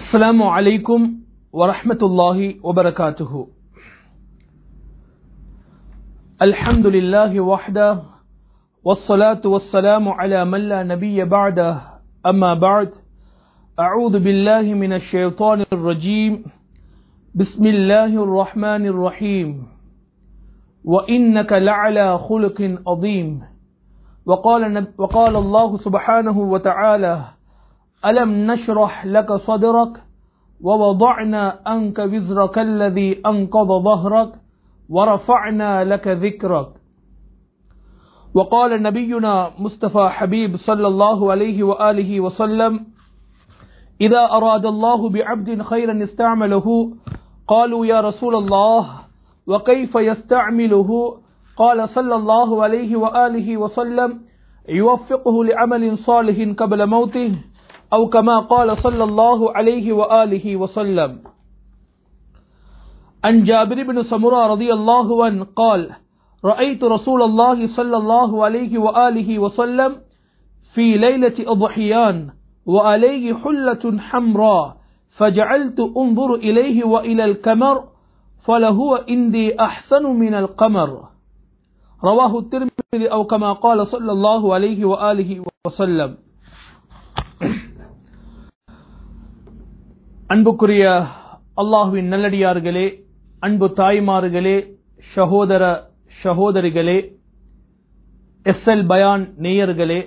السلام عليكم ورحمة الله وبركاته الحمد لله وحده والصلاة والسلام على من لا نبي بعده أما بعد أعوذ بالله من الشيطان الرجيم بسم الله الرحمن الرحيم وإنك لعلى خلق عظيم وقال, نب- وقال الله سبحانه وتعالى ألم نشرح لك صدرك ووضعنا أنك وزرك الذي أنقض ظهرك ورفعنا لك ذكرك وقال نبينا مصطفى حبيب صلى الله عليه وآله وسلم إذا أراد الله بعبد خيرا استعمله قالوا يا رسول الله وكيف يستعمله قال صلى الله عليه وآله وسلم يوفقه لعمل صالح قبل موته أو كما قال صلى الله عليه وآله وسلم عن جابر بن سمرة رضي الله عنه قال رأيت رسول الله صلى الله عليه وآله وسلم في ليلة أضحيان وعليه حلة حمراء فجعلت انظر إليه وإلى الكمر فلهو عندي أحسن من القمر رواه الترمذي أو كما قال صلى الله عليه وآله وسلم அன்புக்குரிய அல்லாஹுவின் நல்லடியார்களே அன்பு தாய்மார்களே சகோதர சகோதரிகளே எஸ் எல் பயான் நேயர்களே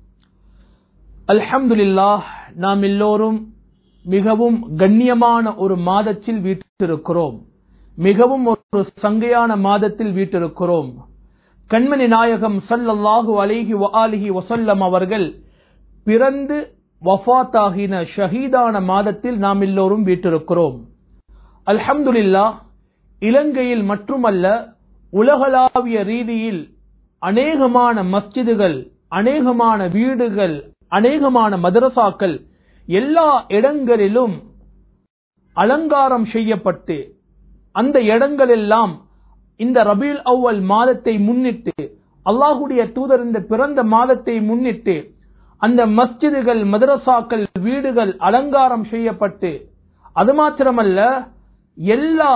அல்ஹம்துலில்லாஹ் நாம் எல்லோரும் மிகவும் கண்ணியமான ஒரு மாதத்தில் வீட்டிருக்கிறோம் மிகவும் ஒரு சங்கையான மாதத்தில் வீட்டிருக்கிறோம் கண்மணி நாயகம் ஸல்லல்லாஹு அலைஹி வஆலிஹி வஸல்லம் அவர்கள் பிறந்து வஃபாத்தாகின ஷஹீதான மாதத்தில் நாம் எல்லோரும் வீட்டிருக்கிறோம் அல்ஹம்துலில்லாஹ் இலங்கையில் மட்டுமல்ல உலகளாவிய ரீதியில் அநேகமான மஸ்ஜிதுகள் அநேகமான வீடுகள் அநேகமான மதரசாக்கள் எல்லா இடங்களிலும் அலங்காரம் செய்யப்பட்டு அந்த இடங்களெல்லாம் இந்த ரபீல் அவ்வல் மாதத்தை முன்னிட்டு அல்லாஹுடைய தூதர் இந்த பிறந்த மாதத்தை முன்னிட்டு அந்த மஸ்ஜிதுகள் மதரசாக்கள் வீடுகள் அலங்காரம் செய்யப்பட்டு அது மாத்திரமல்ல எல்லா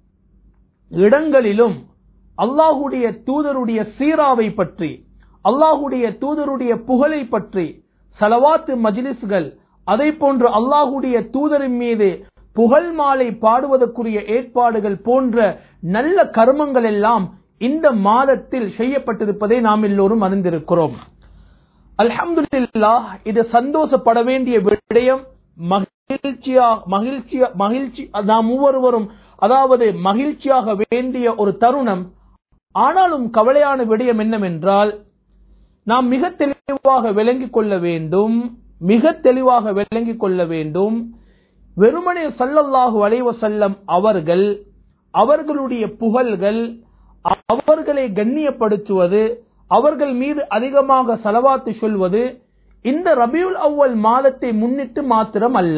இடங்களிலும் அல்லாஹுடைய தூதருடைய சீராவை பற்றி அல்லாஹுடைய தூதருடைய புகழை பற்றி சலவாத்து மஜ்லிஸ்கள் அதை போன்று அல்லாஹுடைய தூதரின் மீது புகழ் மாலை பாடுவதற்குரிய ஏற்பாடுகள் போன்ற நல்ல கர்மங்கள் எல்லாம் இந்த மாதத்தில் செய்யப்பட்டிருப்பதை நாம் எல்லோரும் அறிந்திருக்கிறோம் அல்ஹம்துலில்லாஹ் இது சந்தோஷப்பட வேண்டிய விடயம் மகிழ்ச்சியா மகிழ்ச்சியா மகிழ்ச்சி நாம் ஒவ்வொருவரும் அதாவது மகிழ்ச்சியாக வேண்டிய ஒரு தருணம் ஆனாலும் கவலையான விடயம் என்னவென்றால் நாம் மிக தெளிவாக விளங்கிக் கொள்ள வேண்டும் மிக தெளிவாக விளங்கிக் கொள்ள வேண்டும் வெறுமனே சல்லல்லாஹு அலைவ செல்லம் அவர்கள் அவர்களுடைய புகழ்கள் அவர்களை கண்ணியப்படுத்துவது அவர்கள் மீது அதிகமாக செலவாத்து சொல்வது இந்த ரபியுல் அவ்வல் மாதத்தை முன்னிட்டு மாத்திரம் அல்ல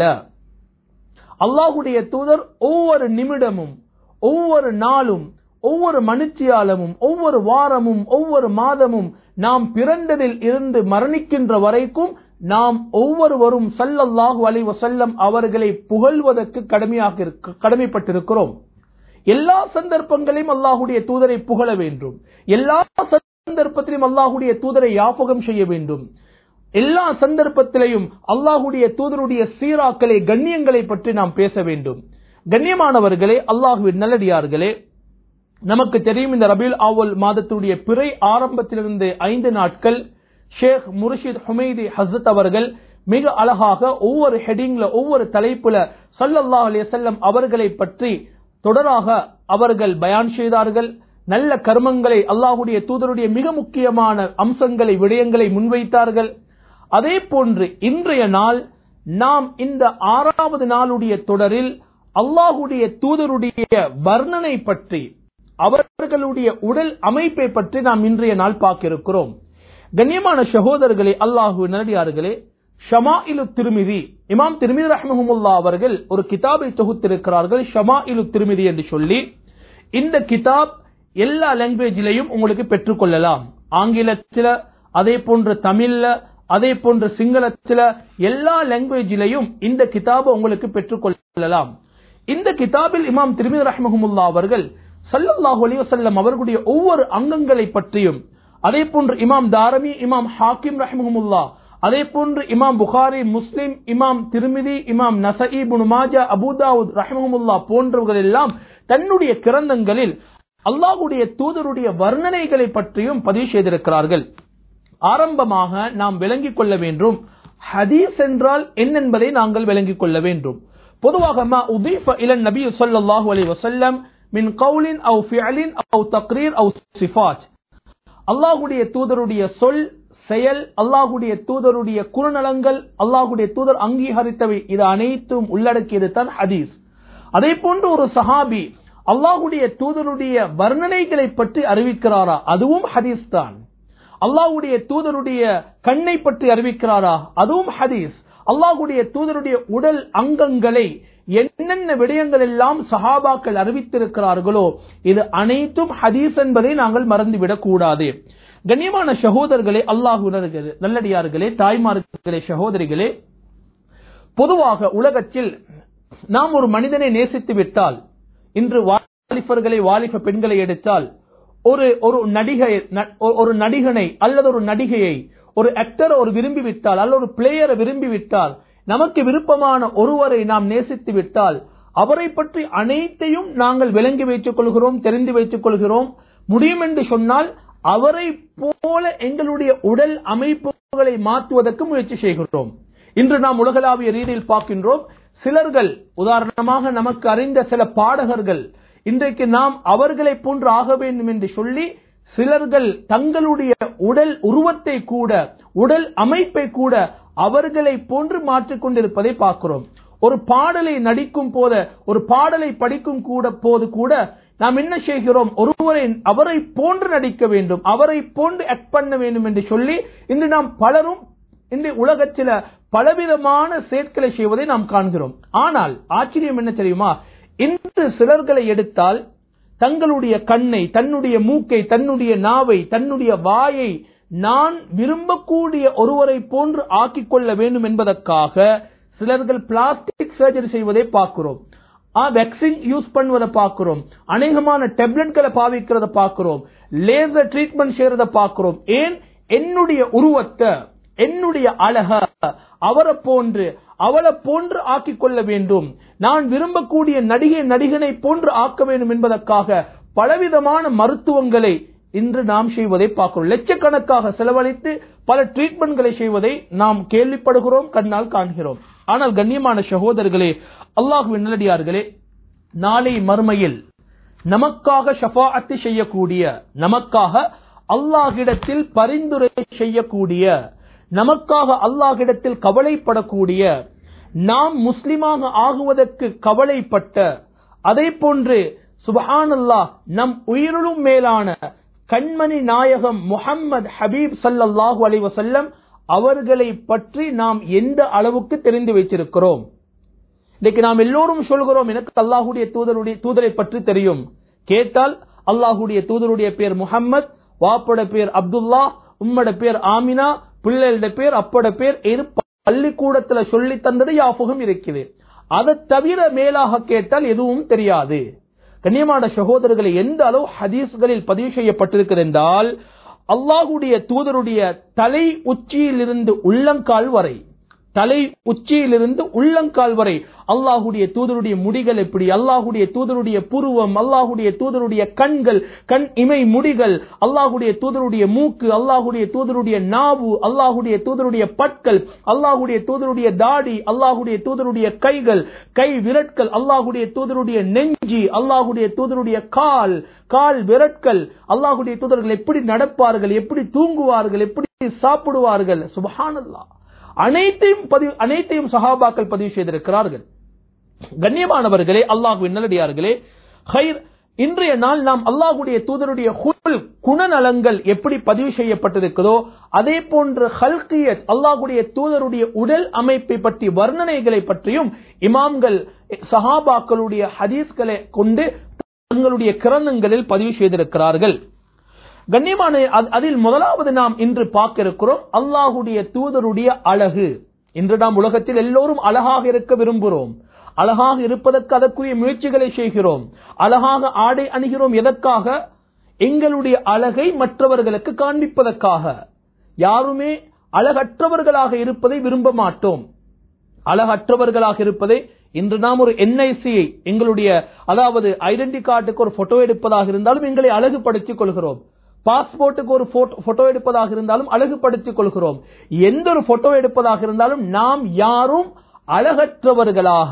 அல்லாஹுடைய தூதர் ஒவ்வொரு நிமிடமும் ஒவ்வொரு நாளும் ஒவ்வொரு மனுச்சியாலமும் ஒவ்வொரு வாரமும் ஒவ்வொரு மாதமும் நாம் பிறந்ததில் இருந்து மரணிக்கின்ற வரைக்கும் நாம் ஒவ்வொருவரும் சல்லல்லாஹு அலை வசல்லம் அவர்களை புகழ்வதற்கு கடமையாக இருக்க- கடமைப்பட்டிருக்கிறோம் எல்லா சந்தர்ப்பங்களையும் அல்லாஹுடைய தூதரை புகழ வேண்டும் எல்லா சந்தர்ப்பத்திலும் அல்லாஹுடைய தூதரை யாபகம் செய்ய வேண்டும் எல்லா சந்தர்ப்பத்திலையும் அல்லாஹுடைய தூதருடைய சீராக்களை கண்ணியங்களை பற்றி நாம் பேச வேண்டும் கண்ணியமானவர்களே அல்லாஹுவின் நல்லடியார்களே நமக்கு தெரியும் இந்த ரபீல் ஆவல் மாதத்துடைய பிறை ஆரம்பத்திலிருந்து ஐந்து நாட்கள் ஷேக் முர்ஷித் ஹுமைதி ஹசத் அவர்கள் மிக அழகாக ஒவ்வொரு ஹெடிங்ல ஒவ்வொரு தலைப்புல ஸல்லல்லாஹு அலைஹி வஸல்லம் அவர்களை பற்றி தொடராக அவர்கள் பயான் செய்தார்கள் நல்ல கர்மங்களை அல்லாஹுடைய தூதருடைய மிக முக்கியமான அம்சங்களை விடயங்களை முன்வைத்தார்கள் அதே போன்று இன்றைய நாள் நாம் இந்த ஆறாவது நாளுடைய தொடரில் அல்லாஹுடைய தூதருடைய வர்ணனை பற்றி அவர்களுடைய உடல் அமைப்பை பற்றி நாம் இன்றைய நாள் பார்க்க இருக்கிறோம் கண்ணியமான சகோதரர்களே அல்லாஹு நல்லடியார்களே ஷமா திருமிதி இமாம் திருமிதி ரஹ்மஹமுல்லா அவர்கள் ஒரு கிதாபை தொகுத்திருக்கிறார்கள் ஷமா இலு திருமிதி என்று சொல்லி இந்த கிதாப் எல்லா லாங்குவேஜிலையும் உங்களுக்கு பெற்றுக்கொள்ளலாம் ஆங்கிலத்தில் அதே போன்று தமிழ்ல அதே போன்று சிங்களத்துல எல்லா லாங்குவேஜிலையும் இந்த கிதாபை உங்களுக்கு பெற்றுக்கொள்ளலாம் இந்த கிதாபில் இமாம் திருமதி ரஹ்மஹமுல்லா அவர்கள் சல்லல்லாஹு அலைஹி வஸல்லம் அவர்களுடைய ஒவ்வொரு அங்கங்களை பற்றியும் அதே போன்று இமாம் தாரமி இமாம் ஹாக்கிம் ரஹ்மஹமுல்லா அதே போன்று இமாம் புகாரி முஸ்லிம் இமாம் திருமிதி இமாம் நசஇ இப்னு மாஜா அபூதாவுத் ரஹ்மஹமுல்லா போன்றவர்கள் எல்லாம் தன்னுடைய கிரந்தங்களில் அல்லாஹ்வுடைய தூதருடைய வர்ணனைகளை பற்றியும் பதிவு செய்திருக்கிறார்கள் ஆரம்பமாக நாம் விளங்கிக் கொள்ள வேண்டும் ஹதீஸ் என்றால் என்னென்பதை நாங்கள் விளங்கிக் கொள்ள வேண்டும் பொதுவாக மா உதீஃப இலன் நபி ஸல்லல்லாஹு அலைஹி வஸல்லம் மின் கவுலின் அவு ஃபிஅலின் அவு தக்ரீர் அவு சிஃபாத் அல்லாஹ்வுடைய தூதருடைய சொல் செயல் அல்லாஹ்வுடைய தூதருடைய குணநலங்கள் அல்லாஹ்வுடைய தூதர் அங்கீகரித்தவை இது அனைத்தும் உள்ளடக்கியது தான் ஹதீஸ் அதே போன்று ஒரு சஹாபி அல்லாஹ்வுடைய தூதருடைய வர்ணனைகளை பற்றி அறிவிக்கிறாரா அதுவும் ஹதீஸ் தான் அல்லாஹ்வுடைய தூதருடைய கண்ணை பற்றி அறிவிக்கிறாரா அதுவும் ஹதீஸ் அல்லாஹ்வுடைய தூதருடைய உடல் அங்கங்களை என்னென்ன விடயங்கள் எல்லாம் சஹாபாக்கள் அறிவித்திருக்கிறார்களோ இது அனைத்தும் ஹதீஸ் என்பதை நாங்கள் மறந்துவிடக் கூடாது கண்ணியமான சகோதரர்களே அல்லாஹ் உணர்கிறது நல்லடியார்களே தாய்மார்களே சகோதரிகளே பொதுவாக உலகத்தில் நாம் ஒரு மனிதனை நேசித்து விட்டால் இன்று வாலிபர்களை வாலிப பெண்களை எடுத்தால் ஒரு ஒரு நடிகை ந- ஒரு நடிகனை அல்லது ஒரு நடிகையை ஒரு ஆக்டர் ஒரு விரும்பி விட்டால் அல்லது ஒரு பிளேயரை விரும்பி விட்டால் நமக்கு விருப்பமான ஒருவரை நாம் நேசித்து விட்டால் அவரை பற்றி அனைத்தையும் நாங்கள் விளங்கி வைத்துக் கொள்கிறோம் தெரிந்து வைத்துக் கொள்கிறோம் முடியும் என்று சொன்னால் அவரை போல எங்களுடைய உடல் அமைப்புகளை மாற்றுவதற்கு முயற்சி செய்கிறோம் இன்று நாம் உலகளாவிய ரீதியில் பார்க்கின்றோம் சிலர்கள் உதாரணமாக நமக்கு அறிந்த சில பாடகர்கள் இன்றைக்கு நாம் அவர்களை போன்று ஆக வேண்டும் என்று சொல்லி சிலர்கள் தங்களுடைய உடல் உருவத்தை கூட உடல் அமைப்பை கூட அவர்களை போன்று மாற்றிக் கொண்டிருப்பதை பார்க்கிறோம் ஒரு பாடலை நடிக்கும் போத ஒரு பாடலை படிக்கும் கூட போது கூட நாம் என்ன செய்கிறோம் ஒருவரை அவரை போன்று நடிக்க வேண்டும் அவரை போன்று ஆக்ட் பண்ண வேண்டும் என்று சொல்லி இன்று நாம் பலரும் இந்த உலகத்தில பலவிதமான செயற்களை செய்வதை நாம் காண்கிறோம் ஆனால் ஆச்சரியம் என்ன தெரியுமா இன்று சிலர்களை எடுத்தால் தங்களுடைய கண்ணை தன்னுடைய மூக்கை தன்னுடைய நாவை தன்னுடைய வாயை நான் விரும்பக்கூடிய ஒருவரை போன்று ஆக்கிக் கொள்ள வேண்டும் என்பதற்காக சிலர்கள் பிளாஸ்டிக் சர்ஜரி செய்வதை பார்க்கிறோம் வேக்சின் யூஸ் பண்ணுவதை பார்க்கிறோம் அநேகமான டெப்லெட்களை பாவிக்கிறத பார்க்கிறோம் லேசர் ட்ரீட்மெண்ட் செய்யறத பார்க்கிறோம் ஏன் என்னுடைய உருவத்தை என்னுடைய அழக அவரை போன்று அவளை போன்று ஆக்கிக் கொள்ள வேண்டும் நான் விரும்பக்கூடிய நடிகை நடிகனை போன்று ஆக்க வேண்டும் என்பதற்காக பலவிதமான மருத்துவங்களை இன்று நாம் செய்வதை பார்க்கிறோம் லட்சக்கணக்காக செலவழித்து பல ட்ரீட்மெண்ட்களை செய்வதை நாம் கேள்விப்படுகிறோம் கண்ணால் காண்கிறோம் ஆனால் கண்ணியமான சகோதரர்களே அல்லாஹுவின் நல்லடியார்களே நாளை மறுமையில் நமக்காக ஷஃபாஅத்து செய்யக்கூடிய நமக்காக அல்லாஹ்விடத்தில் பரிந்துரை செய்யக்கூடிய நமக்காக அல்லாஹ்விடத்தில் கவலைப்படக்கூடிய நாம் முஸ்லிமாக ஆகுவதற்கு கவலைப்பட்ட அதே போன்று சுபஹானல்லாஹ் நம் உயிரிலும் மேலான கண்மணி நாயகம் முஹம்மது ஹபீப் ஸல்லல்லாஹு அலைஹி வஸல்லம் அவர்களை பற்றி நாம் எந்த அளவுக்கு தெரிந்து வைத்திருக்கிறோம் இன்னைக்கு நாம் எல்லோரும் சொல்கிறோம் எனக்கு அல்லாஹுடைய தூதருடைய தூதரை பற்றி தெரியும் கேட்டால் அல்லாஹுடைய தூதருடைய பேர் முஹம்மத் வாப்போட பேர் அப்துல்லா உம்மோட பேர் ஆமினா பிள்ளைகளோட பேர் அப்போட பேர் இது பள்ளிக்கூடத்துல சொல்லி தந்தது யாபகம் இருக்குது அதை தவிர மேலாக கேட்டால் எதுவும் தெரியாது கண்ணியமான சகோதரர்களை எந்த அளவு ஹதீஸ்களில் பதிவு செய்யப்பட்டிருக்கிறது என்றால் அல்லாஹுடைய தூதருடைய தலை உச்சியிலிருந்து உள்ளங்கால் வரை தலை உச்சியிலிருந்து உள்ளங்கால் வரை அல்லாஹுடைய தூதருடைய முடிகள் எப்படி அல்லாஹுடைய தூதருடைய புருவம் அல்லாஹுடைய தூதருடைய கண்கள் கண் இமை முடிகள் அல்லாஹுடைய தூதருடைய மூக்கு அல்லாஹுடைய தூதருடைய நாவு அல்லாஹுடைய தூதருடைய பற்கள் அல்லாஹுடைய தூதருடைய தாடி அல்லாஹுடைய தூதருடைய கைகள் கை விரட்கள் அல்லாஹுடைய தூதருடைய நெஞ்சி அல்லாஹுடைய தூதருடைய கால் கால் விரட்கள் அல்லாஹுடைய தூதர்கள் எப்படி நடப்பார்கள் எப்படி தூங்குவார்கள் எப்படி சாப்பிடுவார்கள் சுபஹானல்லாஹ் அனைத்தையும் பதிவு அனைத்தையும் சஹாபாக்கள் பதிவு செய்திருக்கிறார்கள் கண்ணியமானவர்களே அல்லாஹுவின் நல்லடியார்களே ஹைர் இன்றைய நாள் நாம் அல்லாஹுடைய தூதருடைய ஹுல் குணநலங்கள் எப்படி பதிவு செய்யப்பட்டிருக்கிறதோ அதே போன்று ஹல்கியத் அல்லாஹுடைய தூதருடைய உடல் அமைப்பை பற்றி வர்ணனைகளை பற்றியும் இமாம்கள் சஹாபாக்களுடைய ஹதீஸ்களை கொண்டு தங்களுடைய கிரந்தங்களில் பதிவு செய்திருக்கிறார்கள் கண்ணியமான அ- அதில் முதலாவது நாம் இன்று பார்க்க இருக்கிறோம் அல்லாஹுடைய தூதருடைய அழகு இன்று நாம் உலகத்தில் எல்லோரும் அழகாக இருக்க விரும்புகிறோம் அழகாக இருப்பதற்கு அதற்குரிய முயற்சிகளை செய்கிறோம் அழகாக ஆடை அணிகிறோம் எதற்காக எங்களுடைய அழகை மற்றவர்களுக்கு காண்பிப்பதற்காக யாருமே அழகற்றவர்களாக இருப்பதை விரும்ப மாட்டோம் அழகற்றவர்களாக இருப்பதை இன்று நாம் ஒரு என்ஐசியை எங்களுடைய அதாவது ஐடென்டி கார்டுக்கு ஒரு போட்டோ எடுப்பதாக இருந்தாலும் எங்களை அழகுபடுத்திக் கொள்கிறோம் பாஸ்போர்ட்டுக்கு ஒரு போட்டோ எடுப்பதாக இருந்தாலும் அழகுபடுத்திக் கொள்கிறோம் எந்த ஒரு போட்டோ எடுப்பதாக இருந்தாலும் நாம் யாரும் அழகற்றவர்களாக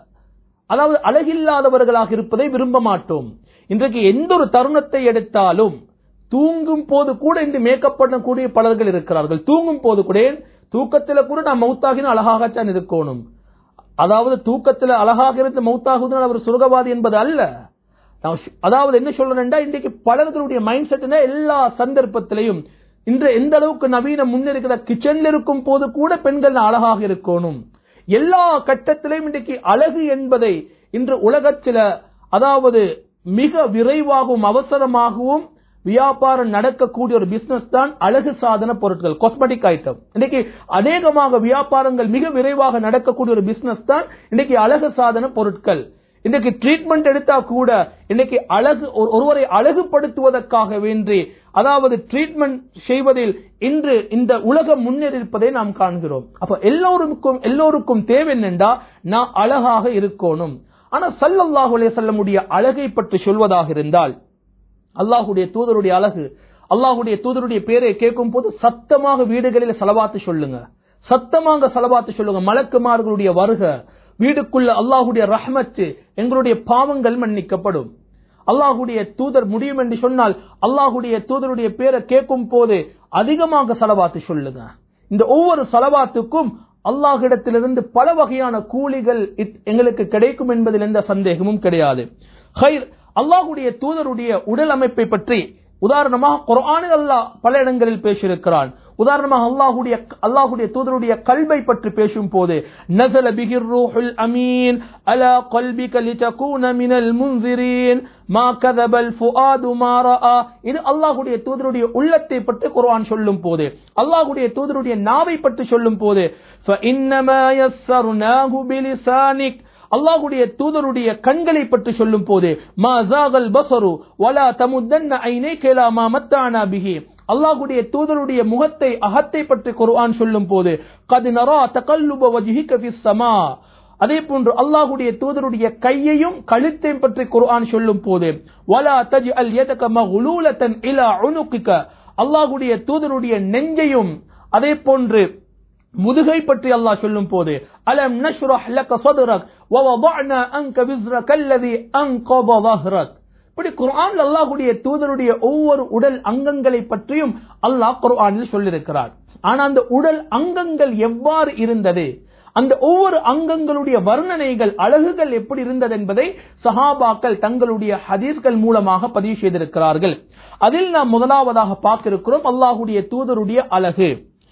அதாவது அழகில்லாதவர்களாக இருப்பதை விரும்ப மாட்டோம் இன்றைக்கு எந்த ஒரு தருணத்தை எடுத்தாலும் தூங்கும் போது கூட இந்த மேக்கப் பண்ணக்கூடிய பலர்கள் இருக்கிறார்கள் தூங்கும் போது கூட தூக்கத்துல கூட நான் மௌத்தாகின அழகாகத்தான் இருக்கணும் அதாவது தூக்கத்துல அழகாக இருந்து மௌத்தாகுதுன்னு அவர் சுரகவாதி என்பது அல்ல நான் ஷ்- அதாவது என்ன சொல்றேன்டா இன்றைக்கு பலர்களுடைய மைண்ட் செட்னா எல்லா சந்தர்ப்பத்திலையும் இன்று எந்த அளவுக்கு நவீன முன்னிருக்கிற கிச்சன்ல இருக்கும் போது கூட பெண்கள் அழகாக இருக்கணும் எல்லா கட்டத்திலையும் இன்றைக்கு அழகு என்பதை இன்று உலகத்தில அதாவது மிக விரைவாகவும் அவசரமாகவும் வியாபாரம் நடக்கக்கூடிய ஒரு பிசினஸ் தான் அழகு சாதன பொருட்கள் காஸ்மெட்டிக் ஐட்டம் இன்னைக்கு அநேகமாக வியாபாரங்கள் மிக விரைவாக நடக்கக்கூடிய ஒரு பிசினஸ் தான் இன்னைக்கு அழகு சாதன பொருட்கள் இன்னைக்கு ட்ரீட்மெண்ட் எடுத்தா கூட இன்னைக்கு அழகு ஒரு- ஒருவரை அழகுபடுத்துவதற்காக வேண்டி அதாவது ட்ரீட்மெண்ட் செய்வதில் இன்று இந்த உலகம் முன்னேறியிருப்பதை நாம் காண்கிறோம் அப்ப எல்லோருக்கும் எல்லோருக்கும் தேவை என்னென்றா நான் அழகாக இருக்கணும் ஆனா சல்லல்லாஹு அலைஹி வஸல்லமுடைய அழகை பற்றி சொல்வதாக இருந்தால் அல்லாஹுடைய தூதருடைய அழகு அல்லாஹுடைய தூதருடைய பேரை கேட்கும் போது சத்தமாக வீடுகளில் செலவாத்து சொல்லுங்க சத்தமாக செலவாத்து சொல்லுங்க மலக்குமார்களுடைய வருக வீடுக்குள்ள அல்லாஹுடைய ரஹ்மத்து எங்களுடைய பாவங்கள் மன்னிக்கப்படும் அல்லாஹுடைய தூதர் முடியும் என்று சொன்னால் அல்லாஹுடைய தூதருடைய பேரை கேட்கும் போது அதிகமாக செலவாத்து சொல்லுங்க இந்த ஒவ்வொரு செலவாத்துக்கும் அல்லாஹ்விடத்திலிருந்து பல வகையான கூலிகள் இத்- எங்களுக்கு கிடைக்கும் என்பதில் எந்த சந்தேகமும் கிடையாது ஹைர் அல்லாஹுடைய தூதருடைய உடல் அமைப்பை பற்றி உதாரணமாக குர்ஆனில் அல்லாஹ் பல இடங்களில் பேசியிருக்கிறான் உதாரணமாக அல்லாஹுடைய அல்லாஹுடைய தூதருடைய கல்வை பற்றி பேசும் போது நஸல பிஹிர் ரூஹுல் அமீன் அலா கல்பிக லிதகூன மினல் முன்சிரீன் மா கதபல் ஃபுஆது மா ரஆ இது அல்லாஹுடைய தூதருடைய உள்ளத்தை பற்றி குர்ஆன் சொல்லும் போது அல்லாஹுடைய தூதருடைய நாவை பற்றி சொல்லும் போது فإنما يسرناه بلسانك அல்லாஹுடைய தூதருடைய கண்களை பற்றி சொல்லும் போது மா ஜாகல் பசரு வலா தமுத்தன்ன ஐனை கேலா மா மத்தானா பிஹி அல்லாஹுடைய தூதருடைய முகத்தை அகத்தை பற்றி குர்ஆன் சொல்லும் போது கது நரா தகல்லுப வஜ்ஹிக ஃபிஸ் ஸமா அதே போன்று அல்லாஹுடைய தூதருடைய கையையும் கழுத்தையும் பற்றி குர்ஆன் சொல்லும் போது வலா தஜ்அல் யதக மக்லூலத்தன் இலா உனுகிக அல்லாஹுடைய தூதருடைய நெஞ்சையும் அதே போன்று முதுகை பற்றி அல்லாஹ் சொல்லும் போது அலம் நஷ்ரஹ் லக சத்ரக் வ வதஅனா அன்க விஸ்ரக அல்லதி அன்கத ظهرك இப்படி குர்ஆன்ல அல்லாஹ்வுடைய தூதருடைய ஒவ்வொரு உடல் அங்கங்களை பற்றியும் அல்லாஹ் குர்ஆனில் சொல்லியிருக்கிறார் ஆனா அந்த உடல் அங்கங்கள் எவ்வாறு இருந்தது அந்த ஒவ்வொரு அங்கங்களுடைய வர்ணனைகள் அழகுகள் எப்படி இருந்தது என்பதை சஹாபாக்கள் தங்களுடைய ஹதீஸ்கள் மூலமாக பதிவு செய்திருக்கிறார்கள் அதில் நாம் முதலாவதாக பார்க்க இருக்கிறோம் அல்லாஹ்வுடைய தூதருடைய அழகு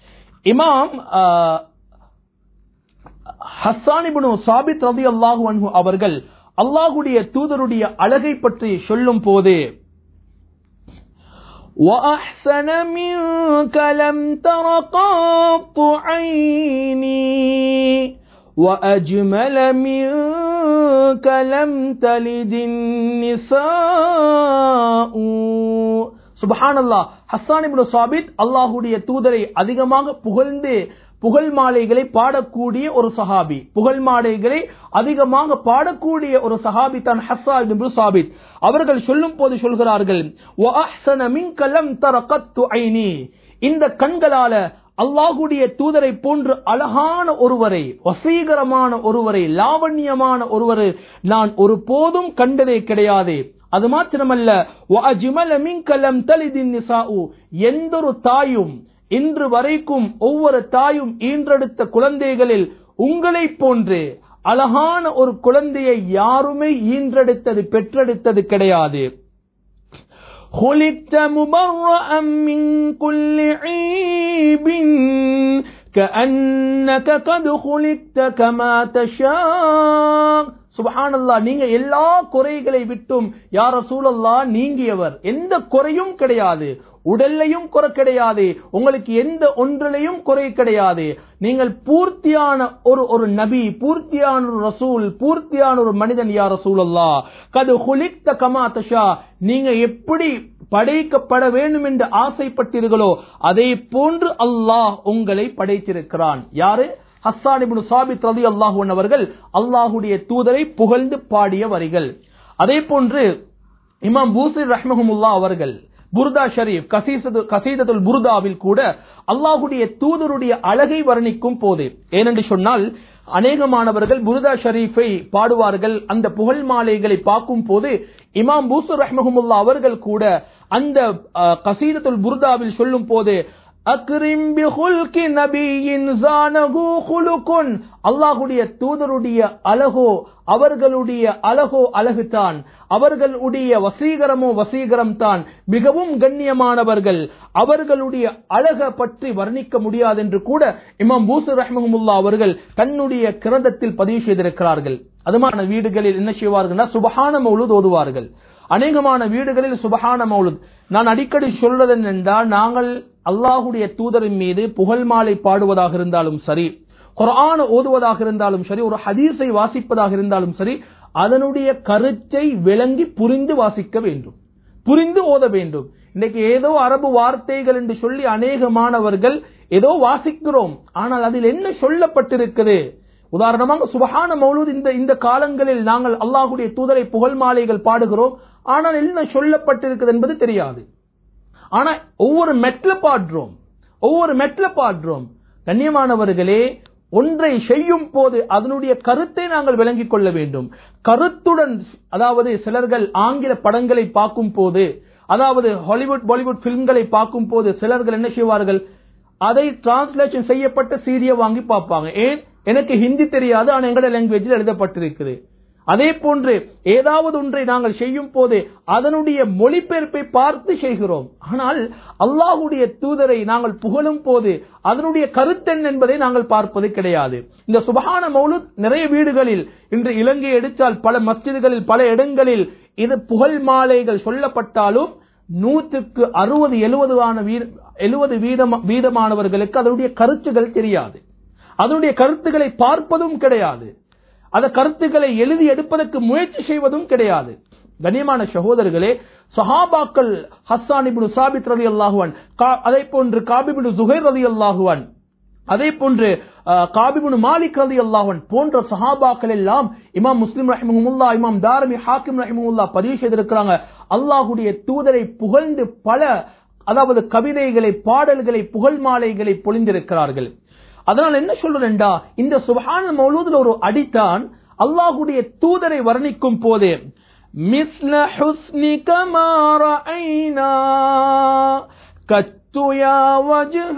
இமாம் ஆஹ், ஹஸ்ஸான் இப்னு சாபித் ரலியல்லாஹு அன்ஹு அவர்கள் அல்லாஹ்வுடைய தூதருடைய அழகை பற்றி சொல்லும் போது وأحسن منك لم تر قط عيني وأجمل منك لم تلد النساء சுபஹான் அல்லாஹ் ஹஸ்ஸான் இப்னு சாபித் அல்லாஹுடைய தூதரை அதிகமாக புகழ்ந்து புகழ் மாலைகளை பாடக்கூடிய ஒரு சஹாபி புகழ் மாலைகளை அதிகமாக பாடக்கூடிய ஒரு சஹாபி தான் ஹஸ்ஸான் இப்னு சாபித் அவர்கள் சொல்லும் போது சொல்கிறார்கள் "வஅஹ்ஸன மின்க லம் தர கத்து ஐனி." இந்த கண்களால அல்லாஹுடைய தூதரை போன்று அழகான ஒருவரை வசீகரமான ஒருவரை லாவண்யமான ஒருவரை நான் ஒருபோதும் கண்டதே கிடையாது அது மாத்திரமல்ல وَأَجْمَلَ مِنْكَ لَمْ تَلِدِ النِّسَاءُ எந்தொரு தாயும் இன்று வரைக்கும் ஒவ்வொரு தாயும் ஈன்றெடுத்த குழந்தைகளில் உங்களைப் போன்று அழகான ஒரு குழந்தையை யாருமே ஈன்றெடுத்தது பெற்றெடுத்தது கிடையாது خلقت مبرأ من كل عيب كأنك قد خلقت كما تشاء சுபஹானல்லா நீங்க எல்லா குறைகளை விட்டும் யார சூழல்லா நீங்கியவர் எந்த குறையும் கிடையாது உடல்லையும் குறை கிடையாது உங்களுக்கு எந்த ஒன்றிலையும் குறை கிடையாது நீங்கள் பூர்த்தியான ஒரு ஒரு நபி பூர்த்தியான ஒரு ரசூல் பூர்த்தியான ஒரு மனிதன் யா ரசூலல்லா கது ஹுலிக்த கமா தஷா நீங்க எப்படி படைக்கப்பட வேண்டும் என்று ஆசைப்பட்டீர்களோ அதே போன்று அல்லாஹ் உங்களை படைத்திருக்கிறான் யாரு ஹஸ்ஸான் இப்னு சாபித் ரதி அல்லாஹு அவர்கள் அல்லாஹுடைய தூதரை புகழ்ந்து பாடிய வரிகள் அதே போன்று இமாம் பூசிர் ரஹ்மஹமுல்லா அவர்கள் புர்தா ஷரீப் கசீசது கசீதத்துல் புர்தாவில் கூட அல்லாஹுடைய தூதருடைய அழகை வர்ணிக்கும் போது ஏனென்று சொன்னால் அநேகமானவர்கள் புர்தா ஷரீஃபை பாடுவார்கள் அந்த புகழ் மாலைகளை பார்க்கும் போது இமாம் பூசர் ரஹ்மஹமுல்லா அவர்கள் கூட அந்த அஹ், கசீதத்துல் புர்தாவில் சொல்லும் போது அக்ரிம் பிஹுல்கி நபியின் ஜானகு குலுக்குன் அல்லாஹுடைய தூதருடைய அழகோ அவர்களுடைய அழகோ அழகுதான் அவர்களுடைய வசீகரமோ வசீகரம் தான் மிகவும் கண்ணியமானவர்கள் அவர்களுடைய அழக பற்றி வர்ணிக்க முடியாது என்று கூட இமாம் பூசர் ரஹ்மஹமுல்லா அவர்கள் தன்னுடைய கிரந்தத்தில் பதிவு செய்திருக்கிறார்கள் அதுமான வீடுகளில் என்ன செய்வார்கள்னா சுபஹான மௌலுத் ஓதுவார்கள் அநேகமான வீடுகளில் சுபஹான மௌலுத் நான் அடிக்கடி சொல்றது என்னென்றால் நாங்கள் அல்லாஹுடைய தூதரின் மீது புகழ் மாலை பாடுவதாக இருந்தாலும் சரி குர்ஆன ஓதுவதாக இருந்தாலும் சரி ஒரு ஹதீஸை வாசிப்பதாக இருந்தாலும் சரி அதனுடைய கருத்தை விளங்கி புரிந்து வாசிக்க வேண்டும் புரிந்து ஓத வேண்டும் இன்னைக்கு ஏதோ அரபு வார்த்தைகள் என்று சொல்லி அநேக மாணவர்கள் ஏதோ வாசிக்கிறோம் ஆனால் அதில் என்ன சொல்லப்பட்டிருக்குது உதாரணமாக சுபஹான மௌலூத் இந்த இந்த காலங்களில் நாங்கள் அல்லாஹுடைய தூதரை புகழ் மாலைகள் பாடுகிறோம் ஆனால் என்ன சொல்லப்பட்டிருக்குது என்பது தெரியாது ஆனா ஒவ்வொரு மெட்ல பாடுறோம் ஒவ்வொரு மெட்ல பாடுறோம் கண்ணியமானவர்களே ஒன்றை செய்யும் போது அதனுடைய கருத்தை நாங்கள் விளங்கிக் கொள்ள வேண்டும் கருத்துடன் அதாவது சிலர்கள் ஆங்கில படங்களை பார்க்கும் போது அதாவது ஹாலிவுட் பாலிவுட் பிலிம்களை பார்க்கும் போது சிலர்கள் என்ன செய்வார்கள் அதை டிரான்ஸ்லேஷன் செய்யப்பட்ட சீரிய வாங்கி பார்ப்பாங்க ஏன் எனக்கு ஹிந்தி தெரியாது ஆனா எங்கட லாங்குவேஜில் எழுதப்பட்டிருக்குது அதே போன்று ஏதாவது ஒன்றை நாங்கள் செய்யும் போது அதனுடைய மொழிபெயர்ப்பை பார்த்து செய்கிறோம் ஆனால் அல்லாஹுடைய தூதரை நாங்கள் புகழும் போது அதனுடைய கருத்தென் என்பதை நாங்கள் பார்ப்பது கிடையாது இந்த சுபஹான மௌலுத் நிறைய வீடுகளில் இன்று இலங்கை எடுத்தால் பல மஸ்ஜிதுகளில் பல இடங்களில் இது புகழ் மாலைகள் சொல்லப்பட்டாலும் நூற்றுக்கு அறுபது எழுபது எழுபது வீதம் வீதமானவர்களுக்கு அதனுடைய கருத்துகள் தெரியாது அதனுடைய கருத்துக்களை பார்ப்பதும் கிடையாது அந்த கருத்துக்களை எழுதி எடுப்பதற்கு முயற்சி செய்வதும் கிடையாது கண்ணியமான சகோதரர்களே சஹாபாக்கள் ஹஸ்ஸான் இப்னு சாபித் ரதி அல்லாஹுவன் அதே போன்று காபிபின் ஜுஹைர் ரதி அல்லாஹுவன் அதே போன்று காபிபுன் மாலிக் ரதி அல்லாஹன் போன்ற சஹாபாக்கள் எல்லாம் இமாம் முஸ்லிம் ரஹிமுல்லா இமாம் தாரமி ஹாக்கிம் ரஹிமுல்லா பதிவு செய்திருக்கிறாங்க அல்லாஹுடைய தூதரை புகழ்ந்து பல அதாவது கவிதைகளை பாடல்களை புகழ் மாலைகளை பொழிந்திருக்கிறார்கள் அதனால் என்ன சொல்றேன்டா இந்த சுபஹான மௌலூதுல ஒரு அடித்தான் அல்லாஹுடைய தூதரை வர்ணிக்கும் போது மிஸ்ல ஹுஸ்னிக மா ரஅய்னா கத்து யா வஜ்ஹ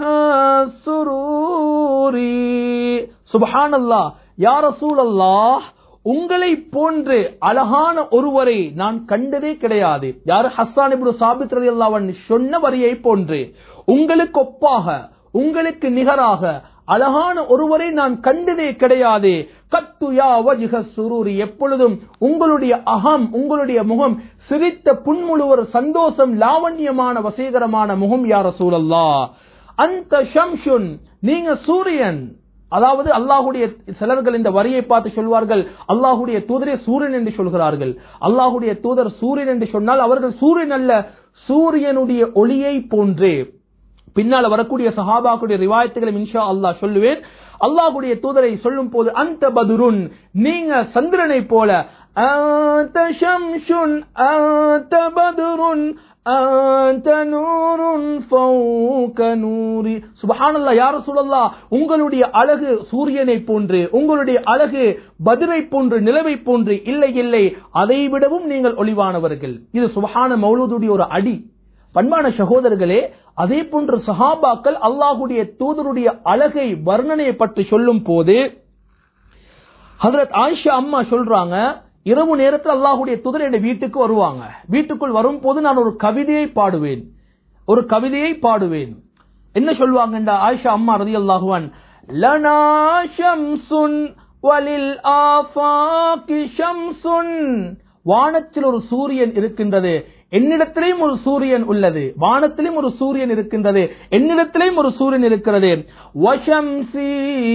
சுரூரி சுப்ஹானல்லாஹ் யா ரசூலல்லாஹ் உங்களை போன்று அழகான ஒருவரை நான் கண்டதே கிடையாது யாரு ஹஸ்ஸான் இப்னு சாபித் ரலியல்லாஹு அன்ஹு சொன்ன வரியை போன்று உங்களுக்கு ஒப்பாக உங்களுக்கு நிகராக அழகான ஒருவரை நான் கண்டதே கிடையாது கத்துயா வஜ்ஹ சுரூரி எப்பொழுதும் உங்களுடைய அகம் உங்களுடைய முகம் சிரித்த புன்முழுவர் சந்தோஷம் லாவண்யமான வசீகரமான முகம் யார சூழல்லா அந்த ஷம்ஷுன் நீங்க சூரியன் அதாவது அல்லாஹுடைய சிலர்கள் இந்த வரியை பார்த்து சொல்வார்கள் அல்லாஹுடைய தூதரே சூரியன் என்று சொல்கிறார்கள் அல்லாஹுடைய தூதர் சூரியன் என்று சொன்னால் அவர்கள் சூரியன் அல்ல சூரியனுடைய ஒளியை போன்றே பின்னால வரக்கூடிய சஹாபாக்குடைய ரிவாயத்துகளை இன்ஷா அல்லாஹ் சொல்லுவேன் அல்லாஹுடைய தூதரை சொல்லும் போது அந்த பதுருன் நீங்க சந்திரனை போல அந்த ஷம்ஷுன் அந்த பதுருன் அந்த நூறுன் ஃபௌக நூரி சுபஹானல்லாஹ் யா ரசூலல்லாஹ் உங்களுடைய அழகு சூரியனை போன்று உங்களுடைய அழகு பதிரை போன்று நிலவை போன்று இல்லை இல்லை அதை விடவும் நீங்கள் ஒளிவானவர்கள் இது சுபஹான மௌலூதுடைய ஒரு அடி பண்பான சகோதரர்களே அதே போன்று சஹாபாக்கள் அல்லாஹுடைய தூதருடைய அழகை வர்ணனையை பற்றி சொல்லும் போது ஹதரத் ஆயிஷா அம்மா சொல்றாங்க இரவு நேரத்தில் அல்லாஹுடைய தூதர் என் வீட்டுக்கு வருவாங்க வீட்டுக்குள் வரும் போது நான் ஒரு கவிதையை பாடுவேன் ஒரு கவிதையை பாடுவேன் என்ன சொல்லுவாங்கண்டா ஆயிஷா அம்மா ரதி அல்லாஹுவன் லனா ஷம்சுன் வலில் ஆஃபாக்கி ஷம்சுன் வானத்தில் ஒரு சூரியன் இருக்கின்றது என்னிடத்திலேயும் ஒரு சூரியன் உள்ளது வானத்திலும் ஒரு சூரியன் இருக்கின்றது என்னிடத்திலேயும் ஒரு சூரியன் இருக்கிறது வஷம்சி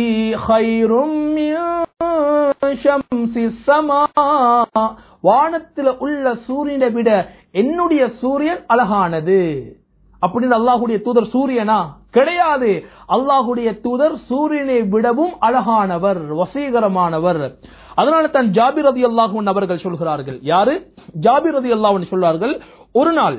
ஹைரும் மின் ஷம்சி ஸமா. வானத்தில் உள்ள சூரியனை விட என்னுடைய சூரியன் அழகானது அப்படின்னு அல்லாஹுடைய தூதர் சூரியனா கிடையாது அல்லாஹுடைய தூதர் சூரியனை விடவும் அழகானவர் வசீகரமானவர் அதனால தான் ஜாபிர் ரதி அல்லாஹூன் அவர்கள் சொல்கிறார்கள் யாரு ஜாபிர் ரதி அல்லாஹ்வின் சொல்றார்கள் ஒரு நாள்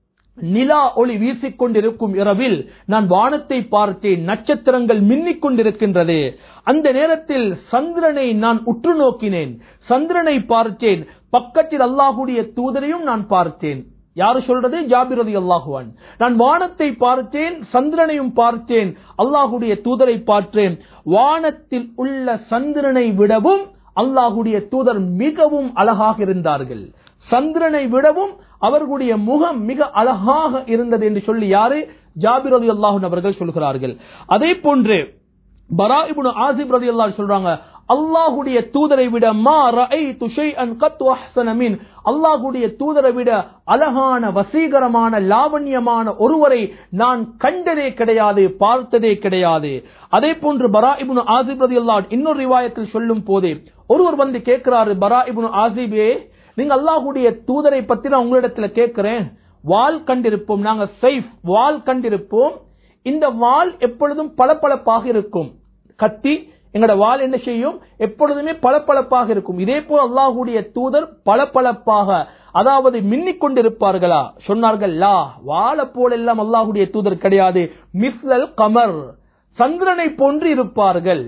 நிலா ஒளி வீசிக்கொண்டிருக்கும் இரவில் நான் வானத்தை பார்த்தேன் நட்சத்திரங்கள் மின்னிக் கொண்டிருக்கின்றது அந்த நேரத்தில் சந்திரனை நான் உற்று நோக்கினேன் சந்திரனை பார்த்தேன் பக்கத்தில் அல்லாஹுடைய தூதரையும் நான் பார்த்தேன் யாரு சொல்றது ஜாபிர் ரதி அல்லாஹுவான் நான் வானத்தை பார்த்தேன் சந்திரனையும் பார்த்தேன் அல்லாஹுடைய தூதரை பார்த்தேன் வானத்தில் உள்ள சந்திரனை விடவும் அல்லாஹுடைய தூதர் மிகவும் அழகாக இருந்தார்கள் சந்திரனை விடவும் அவர்களுடைய முகம் மிக அழகாக இருந்தது என்று சொல்லி யாரு ஜாபிர் ரதி அல்லாஹூன் அவர்கள் சொல்கிறார்கள் அதே போன்று பரா இப்னு ஆசிப் ரதி அல்லாஹ் சொல்றாங்க அல்லாஹுடைய தூதரை விட மா ரஅய்து ஷைஅன் கத் அஹ்ஸன மின் அல்லாஹுடைய தூதரை விட அழகான வசீகரமான லாவண்யமான ஒருவரை நான் கண்டதே கிடையாது பார்த்ததே கிடையாது அதே போன்று பரா இப்னு ஆசிப் ரதியல்லாஹு இன்னொரு ரிவாயத்தில் சொல்லும் போதே ஒருவர் வந்து கேட்கிறாரு பரா இப்னு ஆசிபே நீங்க அல்லாஹுடைய தூதரை பத்தி நான் உங்களிடத்துல கேட்கிறேன் வால் கண்டிருப்போம் நாங்க சைஃப் வால் கண்டிருப்போம் இந்த வால் எப்பொழுதும் பளபளப்பாக இருக்கும் கத்தி எங்களோட வால் என்ன செய்யும் எப்பொழுதுமே பளபளப்பாக இருக்கும் இதே போல் அல்லாஹுடைய தூதர் பளபளப்பாக அதாவது மின்னிக் கொண்டிருப்பார்களா சொன்னார்கள் லா வாழ போலெல்லாம் அல்லாஹுடைய தூதர் கிடையாது மிஸ்லல் கமர் சந்திரனை போன்று இருப்பார்கள்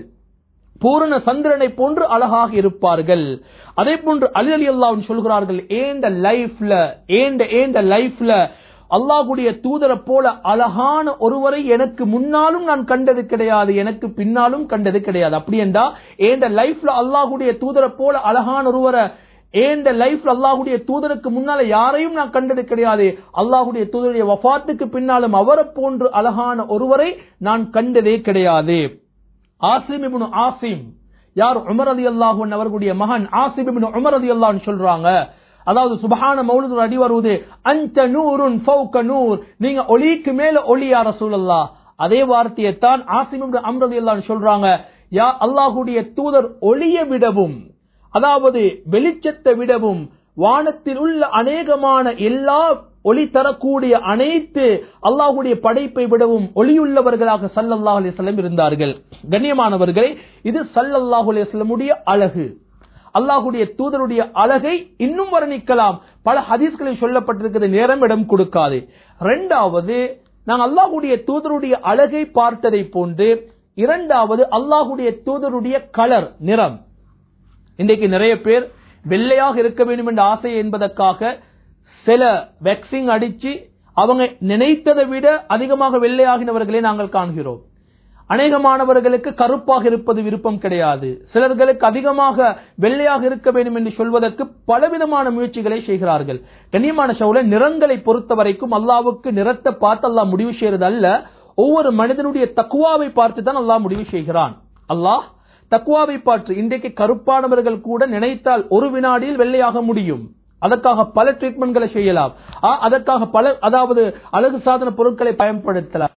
பூரண சந்திரனை போன்று அழகாக இருப்பார்கள் அதே போன்று அலி அலி அல்லாஹ் சொல்கிறார்கள் ஏண்ட லைஃப்ல ஏண்ட ஏண்ட லைஃப்ல அல்லாஹுடைய தூதரை போல அழகான ஒருவரை எனக்கு முன்னாலும் நான் கண்டது கிடையாது எனக்கு பின்னாலும் கண்டது கிடையாது அப்படி என்றா ஏண்ட லைஃப்ல அல்லாஹுடைய தூதரை போல அழகான ஒருவரை ஏண்ட லைஃப்ல அல்லாஹுடைய தூதருக்கு முன்னால யாரையும் நான் கண்டது கிடையாது அல்லாஹுடைய தூதருடைய வஃபாத்துக்கு பின்னாலும் அவரை போன்று அழகான ஒருவரை நான் கண்டதே கிடையாது ஆசிம் இப்னு ஆசிம் யார் உமர் அலி அல்லாஹூன் அவர்களுடைய மகன் ஆசிம் இப்னு உமர் அலி அல்லாஹ்னு சொல்றாங்க அதாவது சுபஹான மௌலுது அடி வருவது அந்த நூறுன் ஃபௌக நூர் நீங்க ஒளிக்கு மேல ஒளி யா ரசூலல்லாஹ் அதே வார்த்தையை தான் ஆசிம் இப்னு அம்ர் அலி அல்லாஹ்னு சொல்றாங்க யா அல்லாஹ்வுடைய தூதர் ஒளியை விடவும் அதாவது வெளிச்சத்தை விடவும் வானத்தில் உள்ள அநேகமான எல்லா ஒளி தரக்கூடிய அனைத்து அல்லாஹுடைய படைப்பை விடவும் ஒளியுள்ளவர்களாக சல்லல்லாஹு அலைஹி வஸல்லம் இருந்தார்கள் கண்ணியமானவர்களே இது சல்லல்லாஹு அலைஹி வஸல்லமுடைய அழகு அல்லாஹுடைய தூதருடைய அழகை இன்னும் வர்ணிக்கலாம் பல ஹதீஸ்களில் சொல்லப்பட்டிருக்கிறது நேரம் இடம் கொடுக்காது இரண்டாவது நான் அல்லாஹுடைய தூதருடைய அழகை பார்த்ததை போன்று இரண்டாவது அல்லாஹுடைய தூதருடைய கலர் நிறம் இன்றைக்கு நிறைய பேர் வெள்ளையாக இருக்க வேண்டும் என்ற ஆசை என்பதற்காக சில வேக்சின் அடிச்சு அவங்க நினைத்ததை விட அதிகமாக வெள்ளையாகினவர்களை நாங்கள் காண்கிறோம் அநேகமானவர்களுக்கு கருப்பாக இருப்பது விருப்பம் கிடையாது சிலர்களுக்கு அதிகமாக வெள்ளையாக இருக்க வேண்டும் என்று சொல்வதற்கு பலவிதமான முயற்சிகளை செய்கிறார்கள் கண்ணியமான சவுல நிறங்களை பொறுத்த வரைக்கும் அல்லாவுக்கு நிறத்தை பார்த்து அல்லாஹ் முடிவு செய்யறது அல்ல ஒவ்வொரு மனிதனுடைய தக்குவாவை பார்த்து தான் அல்லாஹ் முடிவு செய்கிறான் அல்லாஹ் தக்குவாவை பார்த்து இன்றைக்கு கருப்பானவர்கள் கூட நினைத்தால் ஒரு வினாடியில் வெள்ளையாக முடியும் அதற்காக பல ட்ரீட்மெண்ட்களை செய்யலாம் ஆ, அதற்காக பல அதாவது அழகு சாதன பொருட்களை பயன்படுத்தலாம்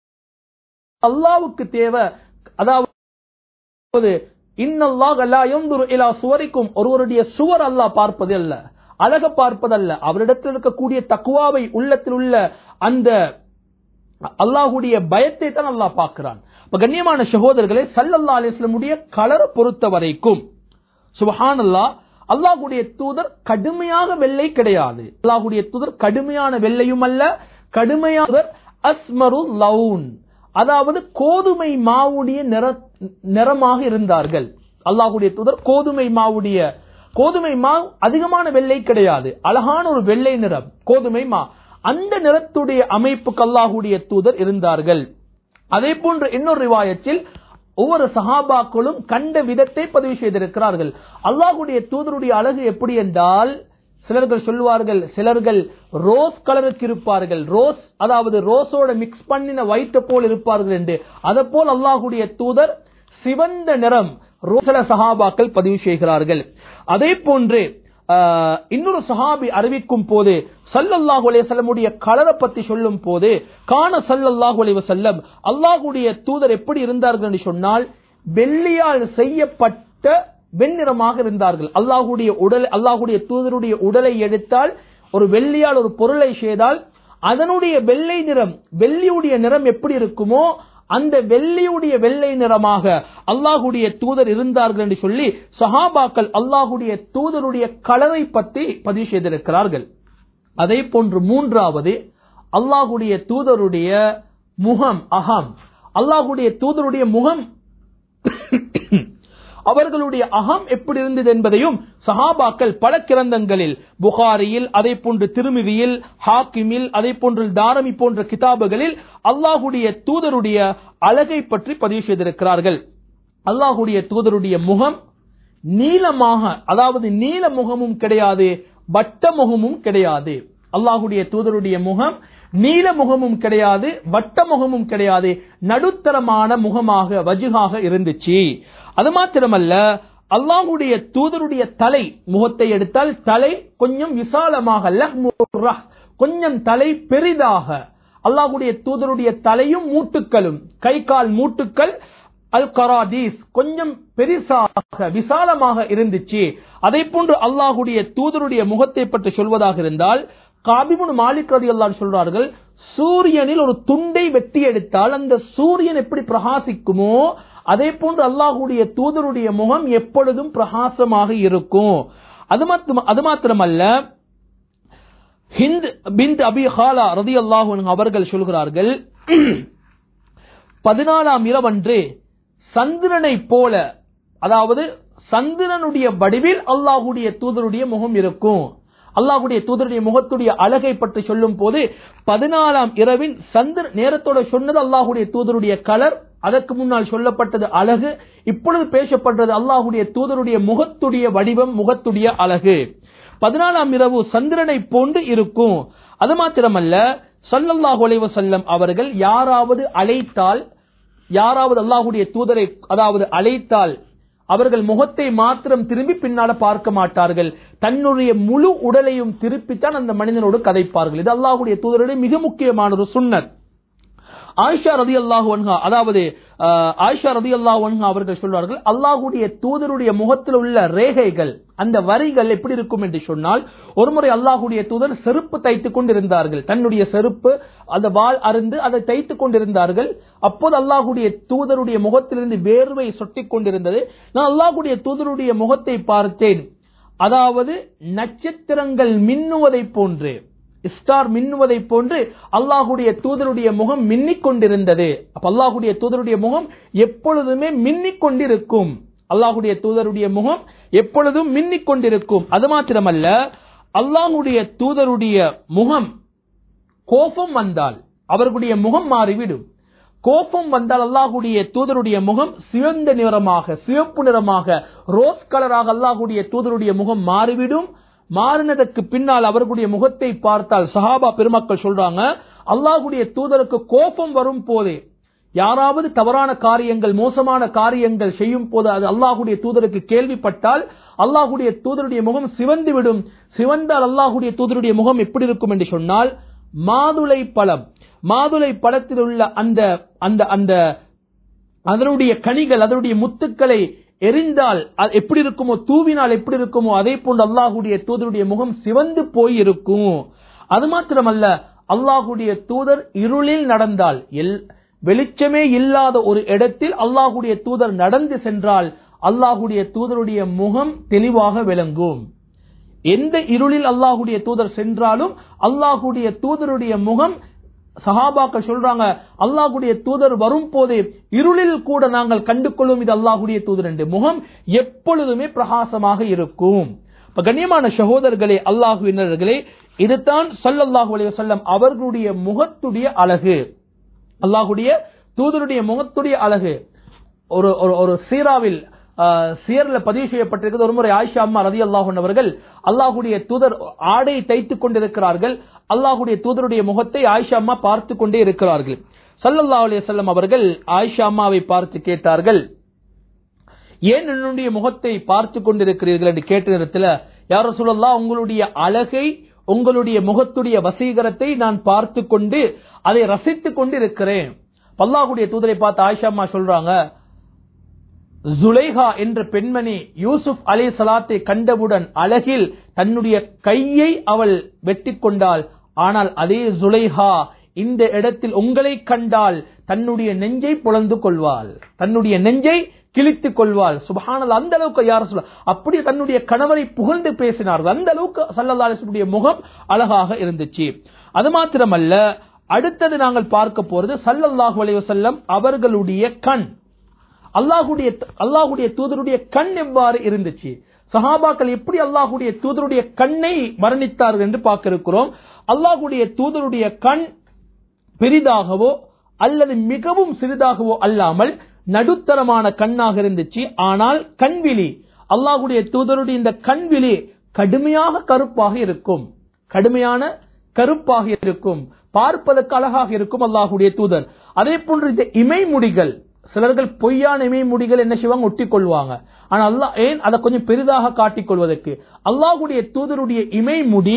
அல்லாவுக்கு தேவை அதாவது இன்னல்லாஹ் லா யன்துரு இலா சுவரிக்கும் ஒருவருடைய சுவர் அல்லாஹ் பார்ப்பது அல்ல அழக பார்ப்பதல்ல அவரிடத்தில் இருக்கக்கூடிய தக்குவாவை உள்ளத்தில் உள்ள அந்த அல்லாஹுடைய பயத்தை தான் அல்லாஹ் பார்க்கிறான் இப்ப கண்ணியமான சகோதரர்களே சல்லல்லா அலிஸ்லமுடைய கலரை பொறுத்த வரைக்கும் சுபஹான் அல்லாஹ் அல்லாஹுடைய தூதர் கடுமையாக வெள்ளை கிடையாது அல்லாஹுடைய தூதர் கடுமையான வெள்ளையும் அல்ல கடுமையாக அஸ்மரு லவுன் அதாவது கோதுமை மாவுடைய நிற நிறமாக இருந்தார்கள் அல்லாஹுடைய தூதர் கோதுமை மாவுடைய கோதுமை மா அதிகமான வெள்ளை கிடையாது அழகான ஒரு வெள்ளை நிறம் கோதுமை மா அந்த நிறத்துடைய அமைப்புக்கு அல்லாஹுடைய தூதர் இருந்தார்கள் அதே போன்று இன்னொரு ரிவாயத்தில் ஒவ்வொரு சஹாபாக்களும் கண்ட விதத்தை பதிவு செய்திருக்கிறார்கள் அல்லாஹுடைய தூதருடைய அழகு எப்படி என்றால் சிலர்கள் சொல்லுவார்கள் சிலர்கள் ரோஸ் கலருக்கு இருப்பார்கள் ரோஸ் அதாவது ரோஸோட மிக்ஸ் பண்ணின ஒயிட்ட போல் இருப்பார்கள் என்று அதை போல் அல்லாஹுடைய தூதர் சிவந்த நிறம் ரோசல சஹாபாக்கள் பதிவு செய்கிறார்கள் அதே போன்று ஆஹ், இன்னொரு சஹாபி அறிவிக்கும் போது சல்லல்லாஹு அலைஹி வஸல்லமுடைய கலரை பத்தி சொல்லும் போது காண சல்லல்லாஹு அலைஹி வஸல்லம் அல்லாஹ்வுடைய தூதர் எப்படி இருந்தார்கள் என்று சொன்னால் வெள்ளியால் செய்யப்பட்ட வெண்ணிறமாக இருந்தார்கள் அல்லாஹ்வுடைய உடல் அல்லாஹ்வுடைய தூதருடைய உடலை எடுத்தால் ஒரு வெள்ளியால் ஒரு பொருளை செய்தால் அதனுடைய வெள்ளை நிறம் வெள்ளியுடைய நிறம் எப்படி இருக்குமோ அந்த வெள்ளியுடைய வெள்ளை நிறமாக அல்லாஹுடைய தூதர் இருந்தார்கள் என்று சொல்லி சஹாபாக்கள் அல்லாஹுடைய தூதருடைய கலரை பற்றி பதிவு செய்திருக்கிறார்கள் அதே போன்று மூன்றாவது அல்லாஹுடைய தூதருடைய முகம் அகம் அல்லாஹுடைய தூதருடைய முகம் அவர்களுடைய அகம் எப்படி இருந்தது என்பதையும் சஹாபாக்கள் பல கிரந்தங்களில் புகாரியில் அதே போன்று திருமிதியில் ஹாக்கிமில் அதே போன்று தாரமி போன்ற கிதாபுகளில் அல்லாஹுடைய தூதருடைய அழகை பற்றி பதிவு செய்திருக்கிறார்கள் அல்லாஹுடைய தூதருடைய முகம் நீளமாக அதாவது நீல முகமும் கிடையாது வட்ட முகமும் கிடையாது அல்லாஹுடைய தூதருடைய முகம் நீல முகமும் கிடையாது வட்ட முகமும் கிடையாது நடுத்தரமான முகமாக வஜுகாக இருந்துச்சு அது மாத்திரமல்ல அல்லாஹுடைய தூதருடைய தலை முகத்தை எடுத்தால் தலை கொஞ்சம் விசாலமாக லஹ்முர்ரஹ், கொஞ்சம் தலை பெரிதாக அல்லாஹுடைய தூதருடைய தலையும் மூட்டுக்களும் கை கால் மூட்டுக்கள் அல் கராதீஸ் கொஞ்சம் பெரிசாக விசாலமாக இருந்துச்சு அதே போன்று அல்லாஹுடைய தூதருடைய முகத்தை பற்றி சொல்வதாக இருந்தால் காபிமுன் மாலிக் ரதி சொல்றார்கள் சூரியனில் ஒரு துண்டை வெட்டி எடுத்தால் அந்த சூரியன் எப்படி பிரகாசிக்குமோ அதே போன்று அல்லாஹுடைய தூதருடைய முகம் எப்பொழுதும் பிரகாசமாக இருக்கும் அது மாத்திரம் அது மாத்திரமல்ல ஹிந்த் பிந்த் அபி ஹாலா ரதி அவர்கள் சொல்கிறார்கள் பதினாலாம் இரவன்று சந்திரனை போல அதாவது சந்திரனுடைய வடிவில் அல்லாஹுடைய தூதருடைய முகம் இருக்கும் அல்லாஹுடைய தூதருடைய முகத்துடைய அழகை பற்றி சொல்லும் போது பதினாலாம் இரவின் சந்திர நேரத்தோட சொன்னது அல்லாஹுடைய தூதருடைய கலர் அதற்கு முன்னால் சொல்லப்பட்டது அழகு இப்பொழுது பேசப்பட்டது அல்லாஹுடைய தூதருடைய முகத்துடைய வடிவம் முகத்துடைய அழகு பதினாலாம் இரவு சந்திரனை போன்று இருக்கும் அது மாத்திரமல்ல சல்லல்லாஹு அலைஹி வஸல்லம் அவர்கள் யாராவது அழைத்தால் யாராவது அல்லாஹுடைய தூதரை அதாவது அழைத்தால் அவர்கள் முகத்தை மாத்திரம் திரும்பி பின்னால பார்க்க மாட்டார்கள் தன்னுடைய முழு உடலையும் திருப்பித்தான் அந்த மனிதனோடு கதைப்பார்கள் இது அல்லாஹுடைய தூதருடைய மிக முக்கியமான ஒரு சுன்னத் ஆயிஷா ரதி அல்லாஹு அன்ஹா அதாவது ஆஹ், ஆயிஷா ரதி அல்லாஹு அன்ஹா அவர்கள் சொல்வார்கள் அல்லாஹுடைய தூதருடைய முகத்தில் உள்ள ரேகைகள் அந்த வரிகள் எப்படி இருக்கும் என்று சொன்னால் ஒருமுறை அல்லாஹுடைய தூதர் செருப்பு தைத்துக் கொண்டிருந்தார்கள் தன்னுடைய செருப்பு அந்த வால் அருந்து அதை தைத்துக் கொண்டிருந்தார்கள் அப்போது அல்லாஹுடைய தூதருடைய முகத்திலிருந்து வேர்வை சொட்டிக் கொண்டிருந்தது நான் அல்லாஹுடைய தூதருடைய முகத்தை பார்த்தேன் அதாவது நட்சத்திரங்கள் மின்னுவதை போன்று ஸ்டார் மின்னுவதை போன்று அல்லாஹுடைய தூதருடைய முகம் மின்னிக் கொண்டிருந்தது அப்ப அல்லாஹுடைய தூதருடைய முகம் எப்பொழுதுமே மின்னிக் கொண்டிருக்கும் அல்லாஹுடைய தூதருடைய முகம் எப்பொழுதும் மின்னிக் கொண்டிருக்கும் அது மாத்திரமல்ல அல்லாஹுடைய தூதருடைய முகம் கோபம் வந்தால் அவர்களுடைய முகம் மாறிவிடும் கோபம் வந்தால் அல்லாஹுடைய தூதருடைய முகம் சிவந்த நிறமாக சிவப்பு நிறமாக ரோஸ் கலராக அல்லாஹுடைய தூதருடைய முகம் மாறிவிடும் மாறினதற்கு பின்னால் அவர்களுடைய முகத்தை பார்த்தால் சஹாபா பெருமக்கள் சொல்றாங்க அல்லாஹுடைய தூதருக்கு கோபம் வரும் போதே யாராவது தவறான காரியங்கள் மோசமான காரியங்கள் செய்யும் போது அது அல்லாஹுடைய தூதருக்கு கேள்விப்பட்டால் அல்லாஹுடைய தூதருடைய முகம் சிவந்து விடும் சிவந்தால் அல்லாஹுடைய தூதருடைய முகம் எப்படி இருக்கும் என்று சொன்னால் மாதுளை பழம் மாதுளை பழத்தில் உள்ள அந்த அந்த அந்த அதனுடைய கனிகள் அதனுடைய முத்துக்களை எரிந்தால் அது எப்படி இருக்குமோ தூவினால் எப்படி இருக்குமோ அதே போன்று அல்லாஹுடைய தூதருடைய முகம் சிவந்து போய் இருக்கும் அது மாத்திரமல்ல அல்லாஹுடைய தூதர் இருளில் நடந்தால் எல் வெளிச்சமே இல்லாத ஒரு இடத்தில் அல்லாஹுடைய தூதர் நடந்து சென்றால் அல்லாஹுடைய தூதருடைய முகம் தெளிவாக விளங்கும் எந்த இருளில் அல்லாஹுடைய தூதர் சென்றாலும் அல்லாஹுடைய தூதருடைய முகம் சஹாபாக்கள் சொல்றாங்க அல்லாஹுடைய தூதர் வரும் போதே இருளில் கூட நாங்கள் கண்டு கொள்ளும் இது அல்லாஹுடைய தூதர் என்று முகம் எப்பொழுதுமே பிரகாசமாக இருக்கும் இப்ப கண்ணியமான சகோதரர்களே அல்லாஹுவினர்களே இதுதான் சல்லல்லாஹு அலைஹி வஸல்லம் அவர்களுடைய முகத்துடைய அழகு அல்லாஹுடைய தூதருடைய முகத்துடைய அழகு ஒரு ஒரு ஒரு சீராவில் ஆஹ், சியர்ல பதிவு செய்யப்பட்டிருக்கிறது ஒருமுறை ஆயிஷா அம்மா ரதி அல்லாஹன் அவர்கள் அல்லாஹுடைய தூதர் ஆடை தைத்துக் கொண்டிருக்கிறார்கள் அல்லாஹுடைய தூதருடைய முகத்தை ஆயிஷா அம்மா பார்த்து கொண்டே இருக்கிறார்கள் சல்லல்லாஹு அலைஹி வஸல்லம் அவர்கள் ஆயிஷா அம்மாவை பார்த்து கேட்டார்கள் ஏன் என்னுடைய முகத்தை பார்த்து கொண்டிருக்கிறீர்கள் என்று கேட்ட நேரத்தில் யார சொல்லலாம் உங்களுடைய அழகை உங்களுடைய முகத்துடைய வசீகரத்தை நான் பார்த்து கொண்டு அதை ரசித்துக் கொண்டு இருக்கிறேன் அல்லாஹ்வுடைய தூதரை பார்த்து ஆயிஷா அம்மா சொல்றாங்க ஜுலைஹா என்ற பெண்மணி யூசுப் அலை சலாத்தை கண்டவுடன் அழகில் தன்னுடைய கையை அவள் வெட்டி கொண்டாள் ஆனால் அதே ஜுலைஹா இந்த இடத்தில் உங்களை கண்டால் தன்னுடைய நெஞ்சை புலந்து கொள்வாள் தன்னுடைய நெஞ்சை கிழித்துக் கொள்வாள் சுபஹானல் அந்த அளவுக்கு யார் சொல்ல அப்படி தன்னுடைய கணவரை புகழ்ந்து பேசினார்கள் அந்த அளவுக்கு சல்லல்லாஹுடைய முகம் அழகாக இருந்துச்சு அது மாத்திரமல்ல அடுத்தது நாங்கள் பார்க்க போறது சல்லல்லாஹு அலைஹி வஸல்லம் அவர்களுடைய கண் அல்லாஹுடைய அல்லாஹுடைய தூதருடைய கண் எவ்வாறு இருந்துச்சு சஹாபாக்கள் எப்படி அல்லாஹுடைய தூதருடைய கண்ணை வர்ணித்தார்கள் என்று பார்க்க இருக்கிறோம் அல்லாஹுடைய தூதருடைய கண் பெரிதாகவோ அல்லது மிகவும் சிறிதாகவோ அல்லாமல் நடுத்தரமான கண்ணாக இருந்துச்சு ஆனால் கண்விழி அல்லாஹுடைய தூதருடைய இந்த கண்விழி கடுமையாக கருப்பாக இருக்கும் கடுமையான கருப்பாக இருக்கும் பார்ப்பதற்கு அழகாக இருக்கும் அல்லாஹுடைய தூதர் அதே போன்று இந்த இமைமுடிகள் சிலர்கள் பொய்யான இமைமுடிகள் என்ன செய்வாங்க ஒட்டி கொள்வாங்க ஆனா அல்லாஹ் ஏன் அதை கொஞ்சம் பெரிதாக காட்டிக் கொள்வதற்கு அல்லாஹுடைய தூதருடைய இமைமுடி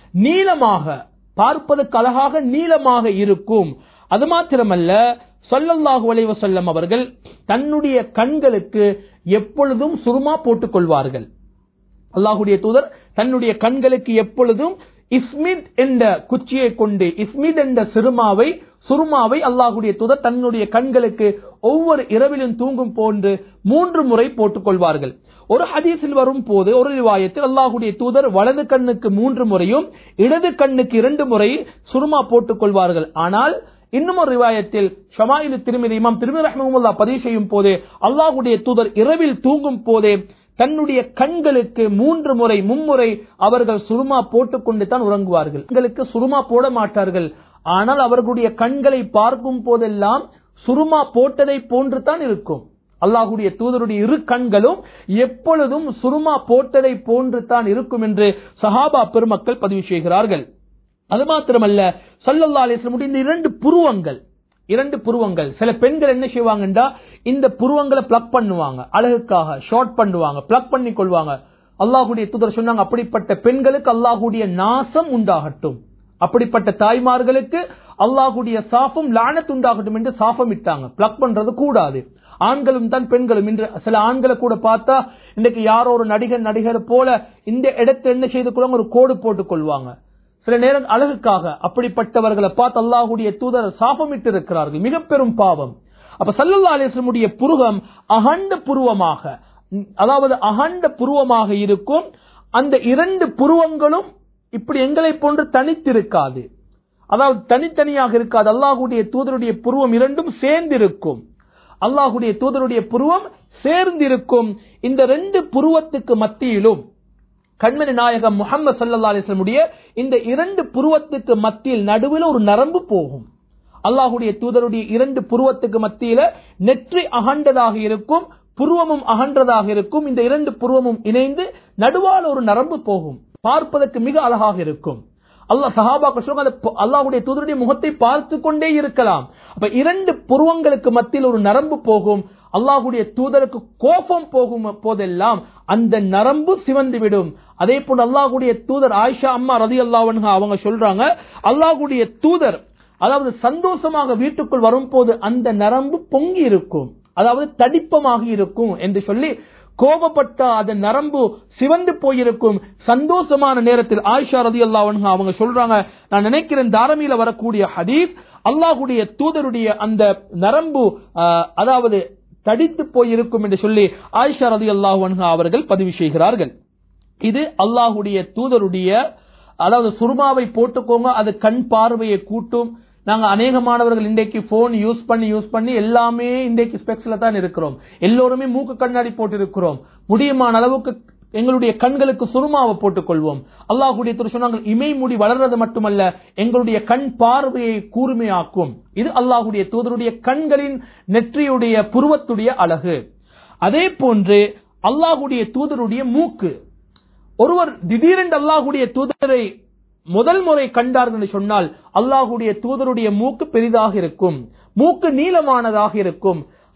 நீளமாக பார்ப்பதற்கு அழகாக நீளமாக இருக்கும் அது மாத்திரமல்ல சொல்லல்லாஹு அலைவ சொல்லம் அவர்கள் தன்னுடைய கண்களுக்கு எப்பொழுதும் சுருமா போட்டுக் கொள்வார்கள் அல்லாஹுடைய தூதர் தன்னுடைய கண்களுக்கு எப்பொழுதும் இஸ்மித் என்ற குச்சியை கொண்டு இஸ்மித் என்ற சிறுமாவை சுருமாவை அல்லாஹுடைய தூதர் தன்னுடைய கண்களுக்கு ஒவ்வொரு இரவிலும் தூங்கும் போன்று மூன்று முறை போட்டுக் கொள்வார்கள் ஒரு ஹதீஸில் வரும் போது ஒரு ரிவாயத்தில் அல்லாஹுடைய தூதர் வலது கண்ணுக்கு மூன்று முறையும் இடது கண்ணுக்கு இரண்டு முறை சுருமா போட்டுக் கொள்வார்கள் ஆனால் இன்னும் ஒரு ரிவாயத்தில் ஷமாயிலு திருமதி இமாம் திருமதி ரஹ்மமுல்லா பதிவு செய்யும் போது அல்லாஹுடைய தூதர் இரவில் தூங்கும் போதே தன்னுடைய கண்களுக்கு மூன்று முறை மும்முறை அவர்கள் சுருமா போட்டுக்கொண்டு தான் உறங்குவார்கள் கண்களுக்கு சுருமா போட மாட்டார்கள் ஆனால் அவர்களுடைய கண்களை பார்க்கும் போதெல்லாம் சுருமா போட்டதை போன்று தான் இருக்கும் அல்லாஹுடைய தூதருடைய இரு கண்களும் எப்பொழுதும் சுருமா போட்டதை போன்று தான் இருக்கும் என்று சஹாபா பெருமக்கள் பதிவு செய்கிறார்கள் அது மாத்திரமல்ல சல்லல்லா அலிஸ்லமுடைய இந்த இரண்டு புருவங்கள் இரண்டு புருவங்கள் சில பெண்கள் என்ன செய்வாங்கன்றா இந்த புருவங்களை பிளக் பண்ணுவாங்க அழகுக்காக ஷார்ட் பண்ணுவாங்க பிளக் பண்ணி கொள்வாங்க அல்லாஹுடைய தூதர் சொன்னாங்க அப்படிப்பட்ட பெண்களுக்கு அல்லாஹுடைய நாசம் உண்டாகட்டும் அப்படிப்பட்ட தாய்மார்களுக்கு அல்லாஹுடைய சாஃபம் லானத் உண்டாகட்டும் என்று சாஃபம் இட்டாங்க பிளக் பண்றது கூடாது ஆண்களும் தான் பெண்களும் இன்று சில ஆண்களை கூட பார்த்தா இன்னைக்கு யாரோ ஒரு நடிகர் நடிகர் போல இந்த இடத்தை என்ன செய்து கொள்வாங்க ஒரு கோடு போட்டுக் கொள்வாங்க சில நேரம் அழகுக்காக அப்படிப்பட்டவர்களை பார்த்து அல்லாஹுடைய தூதர் சாபமிட்டு இருக்கிறார்கள் மிக பெரும் பாவம் அப்ப சல்லல்லா அலிஸ்லமுடைய புருவம் அகண்ட புருவமாக அதாவது அகண்ட புருவமாக இருக்கும் அந்த இரண்டு புருவங்களும் இப்படி எங்களை போன்று தனித்திருக்காது அதாவது தனித்தனியாக இருக்காது அல்லாஹுடைய தூதருடைய புருவம் இரண்டும் சேர்ந்திருக்கும் அல்லாஹுடைய தூதருடைய புருவம் சேர்ந்திருக்கும் இந்த ரெண்டு புருவத்துக்கு மத்தியிலும் கண்மணி நாயகம் முகமது சல்லா அலிஸ்லமுடைய இந்த இரண்டு புருவத்துக்கு மத்தியில் நடுவில் ஒரு நரம்பு போகும் அல்லாஹுடைய தூதருடைய இரண்டு புருவத்துக்கு மத்தியில நெற்றி அகண்டதாக இருக்கும் புருவமும் அகன்றதாக இருக்கும் இந்த இரண்டு புருவமும் இணைந்து நடுவால் ஒரு நரம்பு போகும் பார்ப்பதற்கு மிக அழகாக இருக்கும் அல்லாஹ் சஹாபாக்கள் சொல்லுங்க அல்லாஹுடைய தூதருடைய முகத்தை பார்த்து கொண்டே இருக்கலாம் அப்ப இரண்டு புருவங்களுக்கு மத்தியில் ஒரு நரம்பு போகும் அல்லாஹுடைய தூதருக்கு கோபம் போகும் போதெல்லாம் அந்த நரம்பு சிவந்து விடும் அதே போல அல்லாஹுடைய தூதர் ஆயிஷா அம்மா ரதி அல்லாவன்ஹா அவங்க சொல்றாங்க அல்லாஹுடைய தூதர் அதாவது சந்தோஷமாக வீட்டுக்குள் வரும்போது அந்த நரம்பு பொங்கி இருக்கும் அதாவது தடிப்பமாக இருக்கும் என்று சொல்லி கோபப்பட்ட அந்த நரம்பு சிவந்து போயிருக்கும் சந்தோஷமான நேரத்தில் ஆயிஷா ரதி அல்லாவன்ஹா அவங்க சொல்றாங்க நான் நினைக்கிறேன் தாரமியில வரக்கூடிய ஹதீஸ் அல்லாஹுடைய தூதருடைய அந்த நரம்பு அதாவது தடித்து போயிருக்கும் என்று சொல்லி ஆயிஷா ரதி அல்லாஹ் அவர்கள் பதிவு செய்கிறார்கள் இது அல்லாஹுடைய தூதருடைய அதாவது சுருமாவை போட்டுக்கோங்க அது கண் பார்வையை கூட்டும் நாங்க அநேகமானவர்கள் இன்றைக்கு போன் யூஸ் பண்ணி யூஸ் பண்ணி எல்லாமே இன்றைக்கு ஸ்பெக்ஸ்ல தான் இருக்கிறோம் எல்லோருமே மூக்கு கண்ணாடி போட்டு இருக்கிறோம் முடியுமான அளவுக்கு எங்களுடைய கண்களுக்கு சுருமாவை போட்டுக் கொள்வோம் அல்லாஹுடைய திரு சொன்னாங்க இமை முடி வளர்றது மட்டுமல்ல எங்களுடைய கண் பார்வையை கூர்மையாக்கும் இது அல்லாஹுடைய தூதருடைய கண்களின் நெற்றியுடைய புருவத்துடைய அழகு அதே போன்று அல்லாஹுடைய தூதருடைய மூக்கு ஒருவர் திடீரென்று அல்லாஹுடைய தூதரை முதல் முறை கண்டார்கள் என்று சொன்னால் அல்லாஹுடைய தூதருடைய மூக்கு பெரிதாக இருக்கும் மூக்கு நீளமானதாக இருக்கும்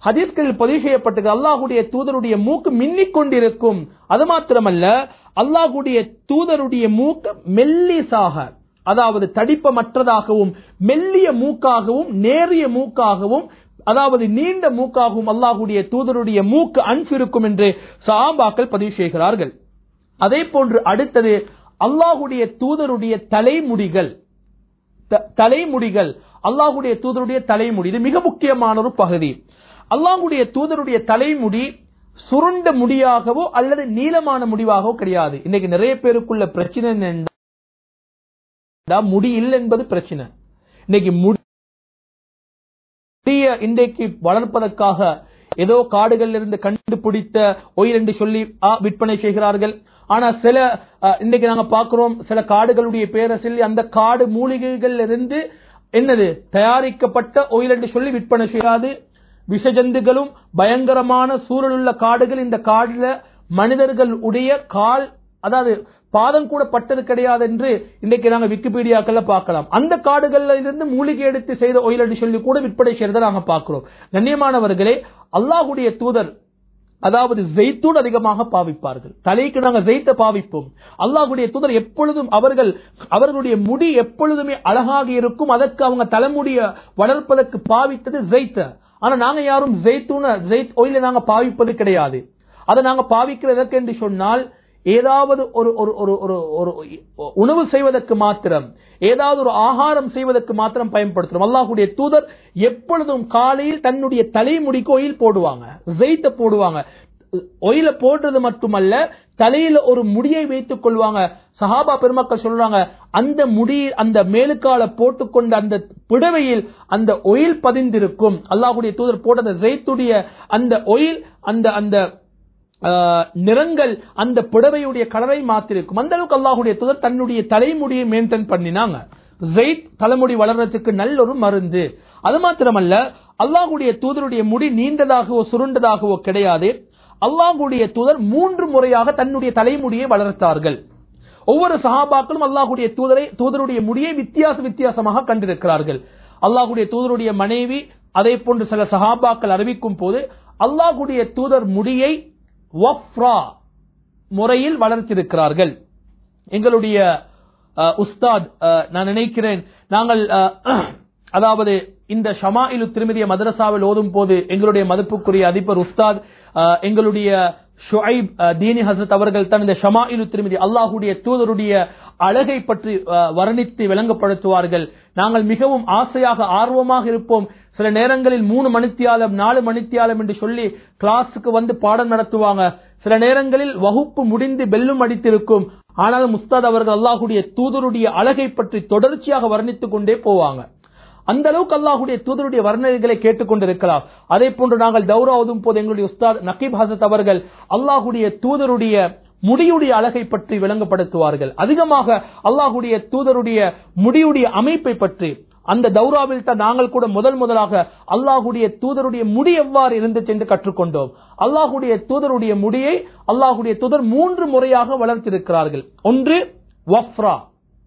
ஹதீஸ்களில் பதிவு செய்யப்பட்டது அல்லாஹுடைய தூதருடைய மூக்கு மின்னிக் கொண்டிருக்கும் அது மாத்திரமல்ல அல்லாஹுடைய தூதருடைய மூக்கு மெல்லிசாக அதாவது தடிப்பமற்றதாகவும் மெல்லிய மூக்காகவும் நேரிய மூக்காகவும் அதாவது நீண்ட மூக்காகவும் அல்லாஹுடைய தூதருடைய மூக்கு அன்பிருக்கும் என்று சஹாபாக்கள் பதிவு செய்கிறார்கள் அதே போன்று அடுத்தது அல்லாஹுடைய தூதருடைய தலைமுடிகள் த- தலைமுடிகள் அல்லாஹுடைய தூதருடைய தலைமுடி இது மிக முக்கியமான ஒரு பகுதி அல்லாஹுடைய தூதருடைய தலைமுடி சுருண்ட முடியாகவோ அல்லது நீளமான முடிவாகவோ கிடையாது இன்னைக்கு நிறைய பேருக்குள்ள பிரச்சனை என்னன்னா முடி இல்லை என்பது பிரச்சனை இன்னைக்கு முடிய இன்றைக்கு வளர்ப்பதற்காக ஏதோ காடுகளில் இருந்து கண்டுபிடித்த ஒயில் என்று சொல்லி ஆ, விற்பனை செய்கிறார்கள் ஆனா சில அ, இன்னைக்கு நாங்க பார்க்கிறோம் சில காடுகளுடைய பேரை சொல்லி அந்த காடு மூலிகைகள் இருந்து என்னது தயாரிக்கப்பட்ட ஒயில் என்று சொல்லி விற்பனை செய்யாது விஷஜந்துகளும் பயங்கரமான சூழலுள்ள காடுகள் இந்த காடுல மனிதர்கள் உடைய கால் அதாவது பாதம் கூட பட்டது கிடையாது என்று இன்னைக்கு நாங்க விக்கிபீடியாக்கள்ல பார்க்கலாம் அந்த காடுகள்ல இருந்து மூலிகை எடுத்து செய்த ஒயில் என்று சொல்லி கூட விற்பனை செய்யறதை நாங்க பார்க்கிறோம் கண்ணியமானவர்களே அல்லாஹுடைய தூதர் அதாவது ஜெய்த்தூன் அதிகமாக பாவிப்பார்கள் தலைக்கு நாங்க ஜெய்த்த பாவிப்போம் அல்லாஹ்வுடைய தூதர் எப்பொழுதும் அவர்கள் அவர்களுடைய முடி எப்பொழுதுமே அழகாக இருக்கும் அதற்கு அவங்க தலைமுடிய வளர்ப்பதற்கு பாவித்தது ஜெய்த்த ஆனா நாங்க யாரும் ஜெய்த்தூன ஜெய்த் ஒயில நாங்க பாவிப்பது கிடையாது அதை நாங்க பாவிக்கிறது எதற்கு என்று சொன்னால் ஏதாவது ஒரு ஒரு ஒரு ஒரு ஒரு உணவு செய்வதற்கு மாத்திரம் ஏதாவது ஒரு ஆகாரம் செய்வதற்கு மாத்திரம் பயன்படுத்துறோம் அல்லாஹ்வுடைய தூதர் எப்பொழுதும் காலையில் தன்னுடைய தலைமுடிக்கு ஒயில் போடுவாங்க ஜெயித்த போடுவாங்க ஒயில போடுறது மட்டுமல்ல தலையில ஒரு முடியை வைத்துக் கொள்வாங்க சஹாபா பெருமக்கள் சொல்றாங்க அந்த முடி அந்த மேலுக்கால போட்டுக்கொண்ட அந்த புடவையில் அந்த ஒயில் பதிந்திருக்கும் அல்லாஹ்வுடைய தூதர் போட்ட அந்த ஜெய்த்துடைய அந்த ஒயில் அந்த அந்த ஆஹ், நிறங்கள் அந்த புடவையுடைய கலரை மாத்திருக்கும் அந்த அளவுக்கு அல்லாஹுடைய தூதர் தன்னுடைய தலைமுடியை மெயின்டைன் பண்ணினாங்க ஜெயித் தலைமுடி வளர்றதுக்கு நல்ல ஒரு மருந்து அது மாத்திரமல்ல அல்லாஹுடைய தூதருடைய முடி நீண்டதாகவோ சுருண்டதாகவோ கிடையாது அல்லாஹுடைய தூதர் மூன்று முறையாக தன்னுடைய தலைமுடியை வளர்த்தார்கள் ஒவ்வொரு சஹாபாக்களும் அல்லாஹுடைய தூதரை தூதருடைய முடியை வித்தியாச வித்தியாசமாக கண்டிருக்கிறார்கள் அல்லாஹுடைய தூதருடைய மனைவி அதே போன்று சில சஹாபாக்கள் அறிவிக்கும் போது அல்லாஹுடைய தூதர் முடியை வஃப்ரா முறையில் வளர்த்திருக்கிறார்கள் எங்களுடைய அஹ், உஸ்தாத் அஹ், நான் நினைக்கிறேன் நாங்கள் அஹ், அதாவது இந்த ஷமாயிலு திருமதிய மதரசாவில் ஓதும் போது எங்களுடைய மதிப்புக்குரிய அதிபர் உஸ்தாத் அஹ், எங்களுடைய ஷுஐப் அஹ், தீனி ஹசரத் அவர்கள் தான் இந்த ஷமாயிலு திருமதி அல்லாஹுடைய தூதருடைய அழகை பற்றி அஹ், வர்ணித்து விளங்கப்படுத்துவார்கள் நாங்கள் மிகவும் ஆசையாக ஆர்வமாக இருப்போம் சில நேரங்களில் மூணு மணித்தியாலம் நாலு மணித்தியாலம் என்று சொல்லி கிளாஸுக்கு வந்து பாடம் நடத்துவாங்க சில நேரங்களில் வகுப்பு முடிந்து பெல்லும் அடித்திருக்கும் ஆனாலும் முஸ்தாத் அவர்கள் அல்லாஹுடைய தூதருடைய அழகை பற்றி தொடர்ச்சியாக வர்ணித்துக் கொண்டே போவாங்க அந்த அளவுக்கு அல்லாஹுடைய தூதருடைய வர்ணனைகளை கேட்டுக்கொண்டிருக்கலாம் அதே போன்று நாங்கள் தௌரா ஓதும் போது எங்களுடைய உஸ்தாத் நக்கீப் ஹசத் அவர்கள் அல்லாஹுடைய தூதருடைய முடியுடைய அழகை பற்றி விளங்கப்படுத்துவார்கள் அதிகமாக அல்லாஹுடைய தூதருடைய முடியுடைய அமைப்பை பற்றி அந்த தௌராவில் தான் நாங்கள் கூட முதல் முதலாக அல்லாஹுடைய தூதருடைய முடி எவ்வாறு இருந்துச்சு என்று கற்றுக்கொண்டோம் அல்லாஹுடைய தூதருடைய முடியை அல்லாஹுடைய தூதர் மூன்று முறையாக வளர்த்திருக்கிறார்கள் ஒன்று வஃப்ரா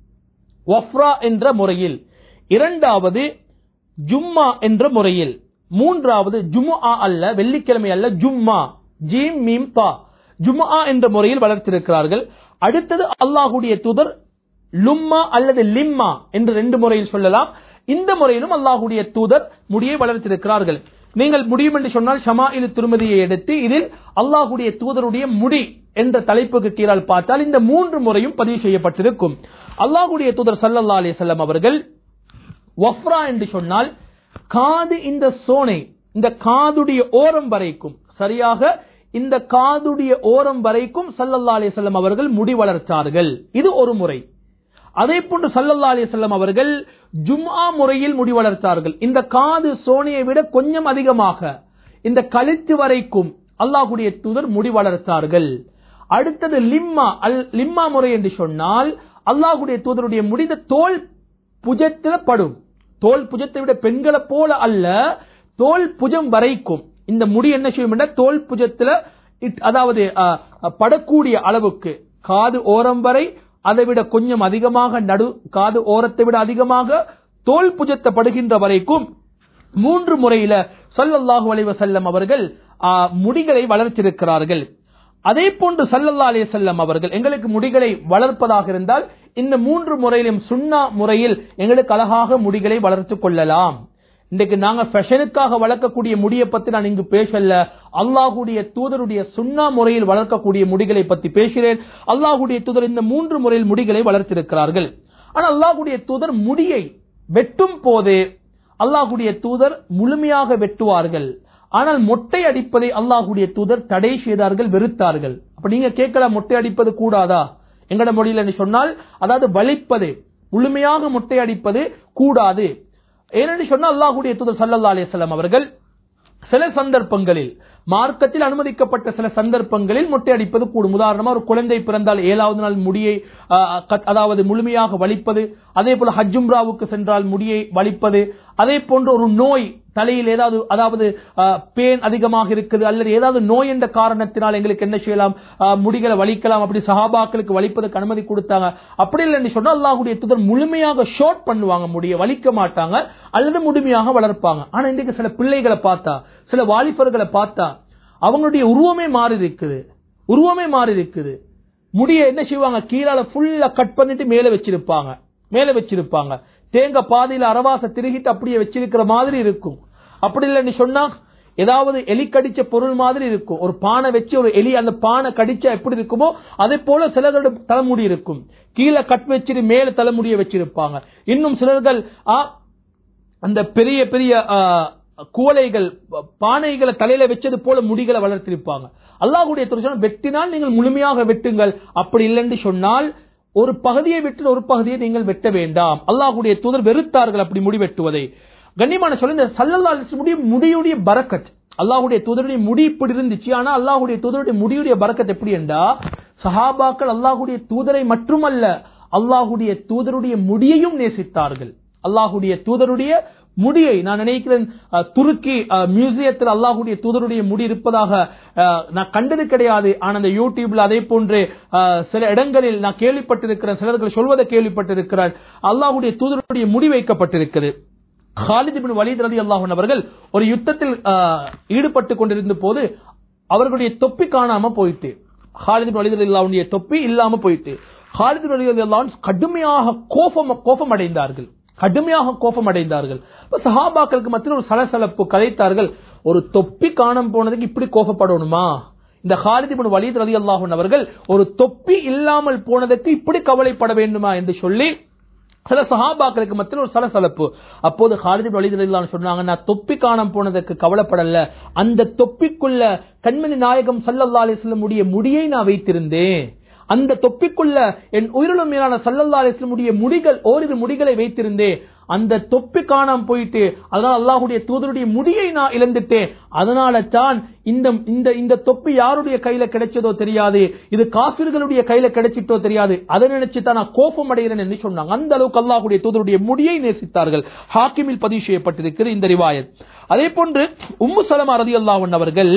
வஃப்ரா என்ற முறையில் இரண்டாவது ஜும்மா என்ற முறையில் மூன்றாவது ஜும்ஆ அல்ல வெள்ளிக்கிழமை அல்ல ஜும்மா ஜீம் மீம் தா ஜும்ஆ என்ற முறையில் வளர்த்திருக்கிறார்கள் அடுத்தது அல்லாஹுடைய தூதர் லும்மா அல்லது லிம்மா என்று ரெண்டு முறையில் சொல்லலாம் இந்த முறையிலும் அல்லாஹுடைய தூதர் முடியை வளர்த்திருக்கிறார்கள் நீங்கள் முடியும் என்று சொன்னால் ஷமாயிலு திருமதியை எடுத்து இதில் அல்லாஹுடைய தூதருடைய முடி என்ற தலைப்புக்கு கீழால் பார்த்தால் இந்த மூன்று முறையும் பதிவு செய்யப்பட்டிருக்கும் அல்லாஹுடைய தூதர் சல்லல்லா அலிசல்லாம் அவர்கள் வஃப்ரா என்று சொன்னால் காது இந்த சோனை இந்த காதுடைய ஓரம் வரைக்கும் சரியாக இந்த காதுடைய ஓரம் வரைக்கும் சல்லல்லா அலிசல்லம் அவர்கள் முடி வளர்த்தார்கள் இது ஒரு முறை அதே போன்று சல்லல்லா அலிசல்லம் அவர்கள் ஜும்ஆ முறையில் முடி வளர்த்தார்கள் இந்த காது சோனையை விட கொஞ்சம் அதிகமாக இந்த கழுத்து வரைக்கும் அல்லாஹுடைய தூதர் முடி வளர்த்தார்கள் அடுத்தது லிம்மா அல் லிம்மா முறை என்று சொன்னால் அல்லாஹுடைய தூதருடைய முடிந்த தோல் புஜத்தில படும் தோல் புஜத்தை விட பெண்களை போல அல்ல தோல் புஜம் வரைக்கும் இந்த முடி என்ன செய்யும் என்றால் தோல் புஜத்துல இட்- அதாவது அஹ், அஹ், படக்கூடிய அளவுக்கு காது ஓரம் வரை அதை விட கொஞ்சம் அதிகமாக நடு காது ஓரத்தை விட அதிகமாக தோல் புஜத்தை படுகின்ற வரைக்கும் மூன்று முறையில ஸல்லல்லாஹு அலைஹி வஸல்லம் அவர்கள் ஆ, முடிகளை வளர்த்திருக்கிறார்கள் அதே போன்று சல்லல்லா அலைஹி வஸல்லம் அவர்கள் எங்களுக்கு முடிகளை வளர்ப்பதாக இருந்தால் இந்த மூன்று முறையிலும் சுன்னா முறையில் எங்களுக்கு அழகாக முடிகளை வளர்த்துக் கொள்ளலாம் இன்றைக்கு நாங்க ஃபேஷனுக்காக வளர்க்கக்கூடிய முடியை பத்தி நான் இங்கு பேசல அல்லாஹுடைய தூதருடைய சுன்னா முறையில் வளர்க்கக்கூடிய முடிகளை பத்தி பேசுகிறேன் அல்லாஹுடைய தூதர் இந்த மூன்று முறையில் முடிகளை வளர்த்திருக்கிறார்கள் ஆனா அல்லாஹுடைய தூதர் முடியை வெட்டும் போது அல்லாஹுடைய தூதர் முழுமையாக வெட்டுவார்கள் ஆனால் மொட்டை அடிப்பதை அல்லாஹுடைய தூதர் தடை செய்தார்கள் வெறுத்தார்கள் அப்ப நீங்க கேட்கலாம் மொட்டை அடிப்பது கூடாதா எங்கட மொழியில என்று சொன்னால் அதாவது வலிப்பது முழுமையாக மொட்டை அடிப்பது கூடாது ஏனென்று சொன்னால் அல்லாஹுடைய தூதர் சல்லல்லா அலிஸ்லாம் அவர்கள் சில சந்தர்ப்பங்களில் மார்க்கத்தில் அனுமதிக்கப்பட்ட சில சந்தர்ப்பங்களில் மொட்டை அடிப்பது கூடும் உதாரணமா ஒரு குழந்தை பிறந்தால் ஏழாவது நாள் முடியை ஆ, கத்- அதாவது முழுமையாக வலிப்பது அதே போல ஹஜ்ஜும்ராவுக்கு சென்றால் முடியை வலிப்பது அதே போன்று ஒரு நோய் தலையில் ஏதாவது அதாவது ஆ, பேன் அதிகமாக இருக்குது அல்லது ஏதாவது நோய் என்ற காரணத்தினால் எங்களுக்கு என்ன செய்யலாம் ஆ, முடிகளை வலிக்கலாம் அப்படி சஹாபாக்களுக்கு வலிப்பதற்கு அனுமதி கொடுத்தாங்க அப்படி இல்லைன்னு சொன்னா அல்லாஹ்வுடைய தூதர் முழுமையாக ஷார்ட் பண்ணுவாங்க முடிய வலிக்க மாட்டாங்க அல்லது முழுமையாக வளர்ப்பாங்க ஆனா இன்றைக்கு சில பிள்ளைகளை பார்த்தா சில வாலிபர்களை பார்த்தா அவங்களுடைய உருவமே மாறி இருக்குது உருவமே மாறி இருக்குது முடிய என்ன செய்வாங்க கீழால ஃபுல்லா கட் பண்ணிட்டு மேல வச்சிருப்பாங்க மேல வச்சிருப்பாங்க தேங்காய் பாதையில அரவாச திருகிட்டு அப்படியே வச்சிருக்கிற மாதிரி இருக்கும் அப்படி இல்லைன்னு சொன்னா ஏதாவது எலி கடிச்ச பொருள் மாதிரி இருக்கும் ஒரு பானை வச்சு ஒரு எலி அந்த பானை கடிச்சா எப்படி இருக்குமோ அதே போல சிலர்களோட தலைமுடி இருக்கும் கீழே கட் வச்சிட்டு மேல தலைமுடியை வச்சிருப்பாங்க இன்னும் சிலர்கள் ஆ, அந்த பெரிய பெரிய ஆ, குவளைகள் ப- பானைகளை தலையில வச்சது போல முடிகளை வளர்த்திருப்பாங்க அல்லாஹ்வுடைய திருச்சனம் வெட்டினால் நீங்கள் முழுமையாக வெட்டுங்கள் அப்படி இல்லைன்னு சொன்னால் ஒரு பகுதியை விட்டு ஒரு பகுதியை நீங்கள் வெட்ட வேண்டாம் அல்லாஹ்வுடைய தூதர் வெறுத்தார்கள் அப்படி முடி வெட்டுவதை கண்ணியமான சொல்ல இந்த சல்லல்லா முடிய முடியுடைய பரக்கத் அல்லாஹ்வுடைய தூதருடைய முடி இப்படி இருந்துச்சு ஆனா அல்லாஹ்வுடைய தூதருடைய முடியுடைய பரக்கத் எப்படி என்றா சஹாபாக்கள் அல்லாஹ்வுடைய தூதரை மட்டுமல்ல அல்லாஹ்வுடைய தூதருடைய முடியையும் நேசித்தார்கள் அல்லாஹ்வுடைய தூதருடைய முடியை நான் நினைக்கிறேன் அஹ், துருக்கி அஹ், மியூசியத்தில் அல்லாஹ்வுடைய தூதருடைய முடி இருப்பதாக அஹ், நான் கண்டது கிடையாது ஆனா அந்த யூடியூப்ல அதே போன்று அஹ், சில இடங்களில் நான் கேள்விப்பட்டிருக்கிறேன் சிலர்கள் சொல்வதை கேள்விப்பட்டிருக்கிறேன் அல்லாஹ்வுடைய தூதருடைய முடி வைக்கப்பட்டிருக்கிறது ஹாலித் பின் வலீத் ரதி அல்லாஹன் அவர்கள் ஒரு யுத்தத்தில் ஆஹ், ஈடுபட்டு கொண்டிருந்த போது அவர்களுடைய தொப்பி காணாம போயிட்டு ஹாலித் பின் வலீத் அல்லாவுடைய தொப்பி இல்லாம போயிட்டு ஹாலித் பின் வலீத் அல்லாஹ் கடுமையாக கோபம் கோபம் அடைந்தார்கள் கடுமையாக கோபம் அடைந்தார்கள் இப்ப சஹாபாக்களுக்கு மத்தியில் ஒரு சலசலப்பு கலைத்தார்கள் ஒரு தொப்பி காணாம போனதுக்கு இப்படி கோபப்படணுமா இந்த ஹாலித் இப்னு வலீத் ரதி அல்லாஹன் அவர்கள் ஒரு தொப்பி இல்லாமல் போனதற்கு இப்படி கவலைப்பட வேண்டுமா என்று சொல்லி சில சஹாபாக்களுக்கு மத்தியில் ஒரு சலசலப்பு அப்போது ஹாலித் இப்னு வலீத் ரலியல்லாஹு அன்ஹு சொன்னாங்க நான் தொப்பி காணாம போனதற்கு கவலைப்படல அந்த தொப்பிக்குள்ள கண்மணி நாயகம் ஸல்லல்லாஹு அலைஹி வஸல்லம் உடைய முடியை நான் வைத்திருந்தேன் அந்த தொப்பிக்குள்ள என் உயிரிலும் மேலான சல்லல்லா அலிஸ்லமுடைய முடிகள் ஓரிரு முடிகளை வைத்திருந்தேன் அந்த தொப்பி காணாம போயிட்டு அதனால அல்லாஹுடைய தூதருடைய முடியை நான் இழந்துட்டேன் அதனால தான் இந்த இந்த இந்த தொப்பி யாருடைய கையில கிடைச்சதோ தெரியாது இது காபிர்களுடைய கையில கிடைச்சிட்டோ தெரியாது அதை நினைச்சு தான் நான் கோபம் அடைகிறேன் என்று சொன்னாங்க அந்த அளவுக்கு அல்லாஹுடைய தூதருடைய முடியை நேசித்தார்கள் ஹாக்கிமில் பதிவு செய்யப்பட்டிருக்கிற இந்த ரிவாயத் அதே போன்று உம்மு சலமா ரதி அல்லாஹன் அவர்கள்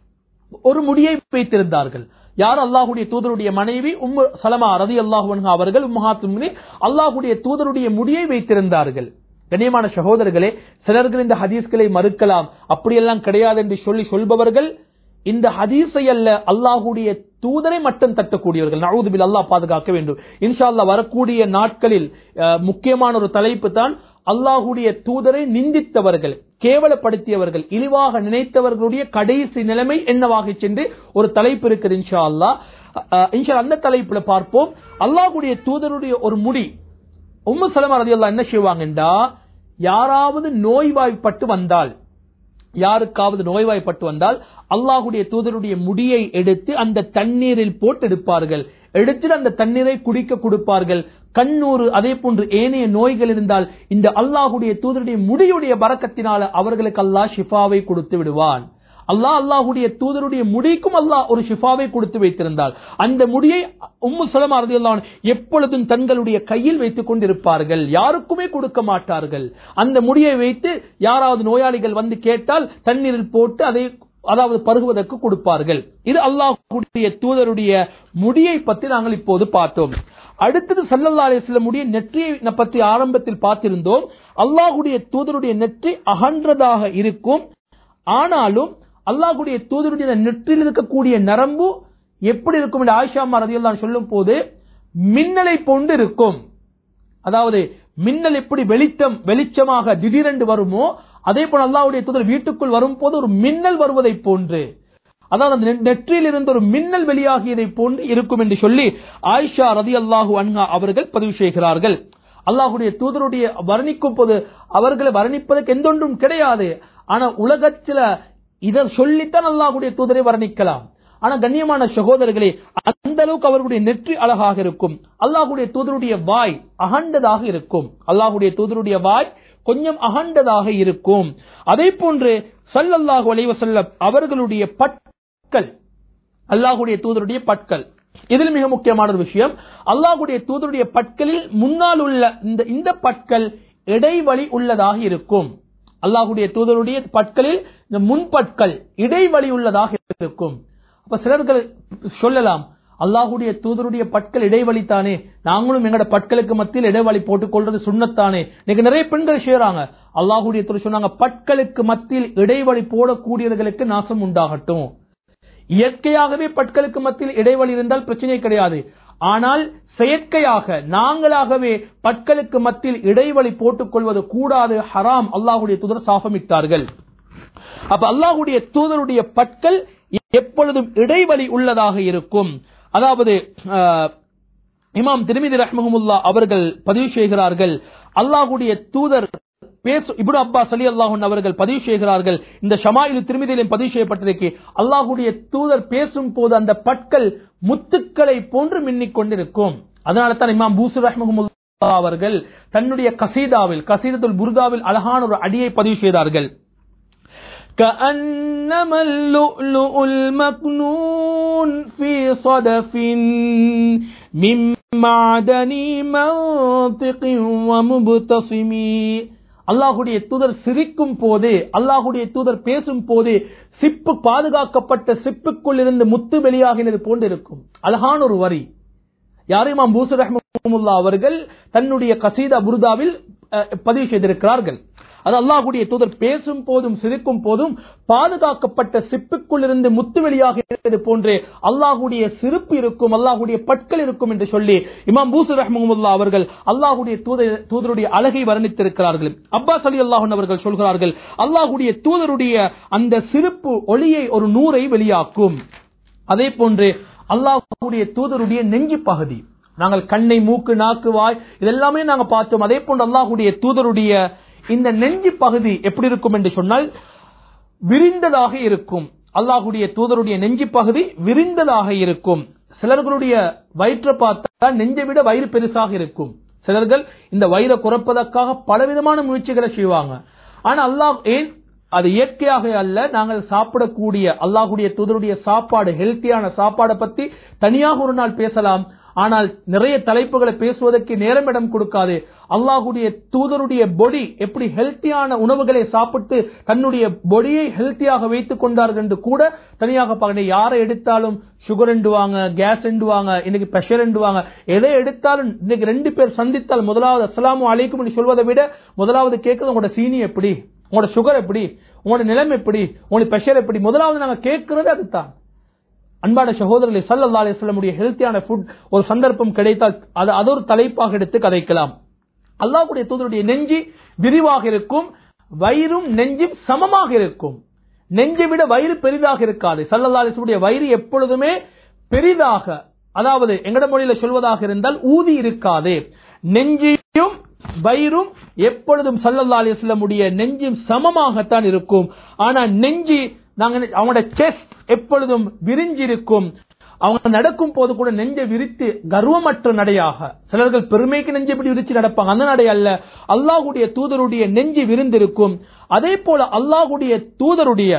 ஒரு முடியை வைத்திருந்தார்கள் யார் அல்லாஹுடைய தூதருடைய மனைவி உம்மு சலமா ரதி அல்லாஹு அவர்கள் உம்மஹாத்துமினி அல்லாஹுடைய தூதருடைய முடியை வைத்திருந்தார்கள் கண்ணியமான சகோதரர்களே சிலர்கள் இந்த ஹதீஸ்களை மறுக்கலாம் அப்படியெல்லாம் கிடையாது என்று சொல்லி சொல்பவர்கள் இந்த ஹதீஸை அல்ல அல்லாஹுடைய தூதரை மட்டும் தட்டக்கூடியவர்கள் நழுதுபில் அல்லாஹ் பாதுகாக்க வேண்டும் இன்ஷா அல்லாஹ் வரக்கூடிய நாட்களில் அஹ், முக்கியமான ஒரு தலைப்பு தான் அல்லாஹுடைய தூதரை நிந்தித்தவர்கள் கேவலப்படுத்தியவர்கள் இழிவாக நினைத்தவர்களுடைய கடைசி நிலைமை என்னவாக சென்று ஒரு தலைப்பு இருக்குது இன்ஷா அல்லாஹ் அஹ், இன்ஷா அந்த தலைப்புல பார்ப்போம் அல்லாஹுடைய தூதருடைய ஒரு முடி உம்மு சலமா ரதியல்லாஹு என்ன செய்வாங்கன்றா யாராவது நோய்வாய்ப்பட்டு வந்தால் யாருக்காவது நோய்வாய்ப்பட்டு வந்தால் அல்லாஹுடைய தூதருடைய முடியை எடுத்து அந்த தண்ணீரில் போட்டு எடுப்பார்கள் எடுத்துட்டு அந்த தண்ணீரை குடிக்க கொடுப்பார்கள் கண்ணூறு அதே போன்று ஏனைய நோய்கள் இருந்தால் இந்த அல்லாஹுடைய தூதருடைய முடியுடைய பறக்கத்தினால அவர்களுக்கு அல்லாஹ் ஷிஃபாவை கொடுத்து விடுவான் அல்லாஹ் அல்லாஹுடைய தூதருடைய முடிக்கும் அல்லாஹ் ஒரு ஷிஃபாவை கொடுத்து வைத்திருந்தால் அந்த முடியை உம்மு சலமா ரதியல்லாஹு அன்ஹா எப்பொழுதும் தங்களுடைய கையில் வைத்துக் கொண்டிருப்பார்கள் யாருக்குமே கொடுக்க மாட்டார்கள் அந்த முடியை வைத்து யாராவது நோயாளிகள் வந்து கேட்டால் தண்ணீரில் போட்டு அதை அதாவது பருகுவதற்கு கொடுப்பார்கள் இது அல்லாஹ்வுடைய தூதருடைய முடியை பற்றி நாங்கள் இப்போது பார்த்தோம் அடுத்தது சல்லல்லா அலிஸ்லமுடைய நெற்றியை பற்றி ஆரம்பத்தில் பார்த்திருந்தோம் அல்லாஹ்வுடைய தூதருடைய நெற்றி அகன்றதாக இருக்கும் ஆனாலும் அல்லாஹ்வுடைய தூதருடைய நெற்றில் இருக்கக்கூடிய நரம்பு எப்படி இருக்கும் என்று ஆயிஷா ரதியல்லாஹு சொல்லும் போது மின்னலை போன்று இருக்கும் அதாவது மின்னல் எப்படி வெளிச்சம் வெளிச்சமாக திடீரென்று வருமோ அதே போல அல்லாஹ்வுடைய தூதர் வீட்டுக்குள் வரும்போது ஒரு மின்னல் வருவதை போன்று அதாவது அந்த நெ- நெற்றியில் இருந்து ஒரு மின்னல் வெளியாகியதை போன்று இருக்கும் என்று சொல்லி ஆயிஷா ரதி அல்லாஹு அன்ஹா அவர்கள் பதிவு செய்கிறார்கள் அல்லாஹ்வுடைய தூதருடைய வர்ணிக்கும் போது அவர்களை வர்ணிப்பதற்கு எந்த ஒன்றும் கிடையாது ஆனா உலகத்துல இதை சொல்லித்தான் அல்லாஹ்வுடைய தூதரை வர்ணிக்கலாம் ஆனா கண்ணியமான சகோதரர்களே அந்த அளவுக்கு அவர்களுடைய நெற்றி அழகாக இருக்கும் அல்லாஹ்வுடைய தூதருடைய வாய் அகண்டதாக இருக்கும் அல்லாஹ்வுடைய தூதருடைய வாய் கொஞ்சம் அகண்டதாக இருக்கும் அதே போன்று ஸல்லல்லாஹு அலைஹி வஸல்லம் அவர்களுடைய பற்கள் அல்லாஹ்வுடைய தூதருடைய பற்கள் இதில் மிக முக்கியமான ஒரு விஷயம் அல்லாஹ்வுடைய தூதருடைய பற்களில் முன்னால் உள்ள இந்த இந்த பற்கள் இடைவெளி உள்ளதாக இருக்கும் அல்லாஹ்வுடைய தூதருடைய பற்களில் இந்த முன்பற்கள் இடைவெளி உள்ளதாக இருக்கும் அப்ப சிலர்கள் சொல்லலாம் அல்லாஹ்வுடைய தூதருடைய பற்கள் இடைவெளி தானே நாங்களும் எங்கட பற்களுக்கு மத்தியில் இடைவெளி போட்டுக் கொள்றது சுண்ணத்தானே இன்னைக்கு நிறைய பெண்கள் செய்யறாங்க அல்லாஹ்வுடைய தூதர் சொன்னாங்க பற்களுக்கு மத்தியில் இடைவெளி போடக்கூடியவர்களுக்கு நாசம் உண்டாகட்டும் இயற்கையாகவே பற்களுக்கு மத்தியில் இடைவெளி இருந்தால் பிரச்சனை கிடையாது ஆனால் செயற்கையாக நாங்களாகவே பற்களுக்கு மத்தியில் இடைவெளி போட்டுக் கொள்வது கூடாது ஹராம் அல்லாஹ்வுடைய தூதர் சாபமிட்டார்கள் அப்ப அல்லாஹ்வுடைய தூதருடைய பற்கள் எப்பொழுதும் இடைவெளி உள்ளதாக இருக்கும் அதாவது ஆஹ், இமாம் திருமிதி ரஹ்மஹமுல்லா அவர்கள் பதிவு செய்கிறார்கள் அல்லாஹ்வுடைய தூதர் பேசு இப்னு அப்பாஸ் அலி அல்லாஹன் அவர்கள் பதிவு செய்கிறார்கள் இந்த ஷமாயில் திருமதியிலும் பதிவு செய்யப்பட்டிருக்கு அல்லாஹ்வுடைய தூதர் பேசும் போது அந்த பற்கள் முத்துக்களை போன்று மின்னிக் கொண்டிருக்கும் அதனால தான் இமாம் பூசு ரஹ்மஹமுல்லா அவர்கள் தன்னுடைய கசீதாவில் கசீதத்துல் புர்தாவில் அழகான ஒரு அடியை பதிவு செய்தார்கள் كأنما اللؤلؤ المكنون في صدف من معدن منطق ومبتصم அல்லாஹுடைய தூதர் சிரிக்கும் போது அல்லாஹுடைய தூதர் பேசும் போது சிப்பு பாதுகாக்கப்பட்ட சிப்புக்குள் இருந்து முத்து வெளியாகினது போன்று இருக்கும் அழகான ஒரு வரி யாரையும் பூசு ரஹ்மத்துல்லா அவர்கள் தன்னுடைய கசீதா புருதாவில் அஹ், பதிவு செய்திருக்கிறார்கள் அது அல்லாஹ்வுடைய தூதர் பேசும் போதும் சிரிக்கும் போதும் பாதுகாக்கப்பட்ட சிப்புக்குள் இருந்து முத்து வெளியாகிறது போன்று அல்லாஹ்வுடைய சிரிப்பு இருக்கும் அல்லாஹ்வுடைய பற்கள் இருக்கும் என்று சொல்லி இமாம் பூசு ரஹ்மத்துல்லா அவர்கள் அல்லாஹ்வுடைய தூதர் தூதருடைய அழகை வர்ணித்திருக்கிறார்கள் அப்பாஸ் அலி அல்லாஹன் அவர்கள் சொல்கிறார்கள் அல்லாஹ்வுடைய தூதருடைய அந்த சிரிப்பு ஒளியை ஒரு நூரை வெளியாக்கும் அதே போன்று அல்லாஹ்வுடைய தூதருடைய நெஞ்சு பகுதி நாங்கள் கண்ணை மூக்கு நாக்கு வாய் இதெல்லாமே நாங்க பார்த்தோம் அதே போன்று அல்லாஹ்வுடைய தூதருடைய இந்த நெஞ்சு பகுதி எப்படி இருக்கும் என்று சொன்னால் விரிந்ததாக இருக்கும் அல்லாஹ்வுடைய தூதருடைய நெஞ்சு பகுதி விரிந்ததாக இருக்கும் சிலர்களுடைய வயிற்றை பார்த்தா நெஞ்சை விட வயிறு பெருசாக இருக்கும் சிலர்கள் இந்த வயிறை குறைப்பதற்காக பலவிதமான முயற்சிகளை செய்வாங்க ஆனா அல்லாஹ் ஏன் அது இயற்கையாக அல்ல நாங்கள் சாப்பிடக்கூடிய அல்லாஹ்வுடைய தூதருடைய சாப்பாடு ஹெல்த்தியான சாப்பாடை பத்தி தனியாக ஒரு நாள் பேசலாம் ஆனால் நிறைய தலைப்புகளை பேசுவதற்கு நேரம் இடம் கொடுக்காது அல்லாஹ்வுடைய தூதருடைய பொடி எப்படி ஹெல்த்தியான உணவுகளை சாப்பிட்டு தன்னுடைய பொடியை ஹெல்த்தியாக வைத்துக் கொண்டார்கள் என்று கூட தனியாக பார்க்கணும் யாரை எடுத்தாலும் சுகர் எண்டுவாங்க கேஸ் எண்டுவாங்க இன்னைக்கு பிரஷர் எண்டுவாங்க எதை எடுத்தாலும் இன்னைக்கு ரெண்டு பேர் சந்தித்தால் முதலாவது அஸ்ஸலாமு அலைக்கும் என்று சொல்வதை விட முதலாவது கேட்கறது உங்களோட சீனி எப்படி உங்களோட சுகர் எப்படி உங்களோட நிலைமை எப்படி உங்களோட பிரஷர் எப்படி முதலாவது நாங்க கேட்கறது அதுதான் அன்பான சகோதரர்களை சல்லல்லா அலிஸ்லமுடைய ஹெல்த்தியான ஃபுட் ஒரு சந்தர்ப்பம் கிடைத்தால் அது அது ஒரு தலைப்பாக எடுத்து கதைக்கலாம் அல்லாஹ்வுடைய தூதருடைய நெஞ்சு விரிவாக இருக்கும் வயிறும் நெஞ்சும் சமமாக இருக்கும் நெஞ்சை விட வயிறு பெரிதாக இருக்காது சல்லல்லா அலிஸ்லமுடைய வயிறு எப்பொழுதுமே பெரிதாக அதாவது எங்கட மொழியில சொல்வதாக இருந்தால் ஊதி இருக்காது நெஞ்சியும் வயிறும் எப்பொழுதும் சல்லல்லா அலிஸ்லமுடைய நெஞ்சும் சமமாகத்தான் இருக்கும் ஆனா நெஞ்சு நாங்க அவங்களோட செஸ்ட் எப்பொழுதும் விரிஞ்சிருக்கும் அவங்க நடக்கும் போது கூட நெஞ்சை விரித்து கர்வமற்ற நடையாக சிலர்கள் பெருமைக்கு நெஞ்சை இப்படி விரிச்சு நடப்பாங்க அந்த நடை அல்ல அல்லாஹ்வுடைய தூதருடைய நெஞ்சு விரிந்திருக்கும் அதே போல அல்லாஹ்வுடைய தூதருடைய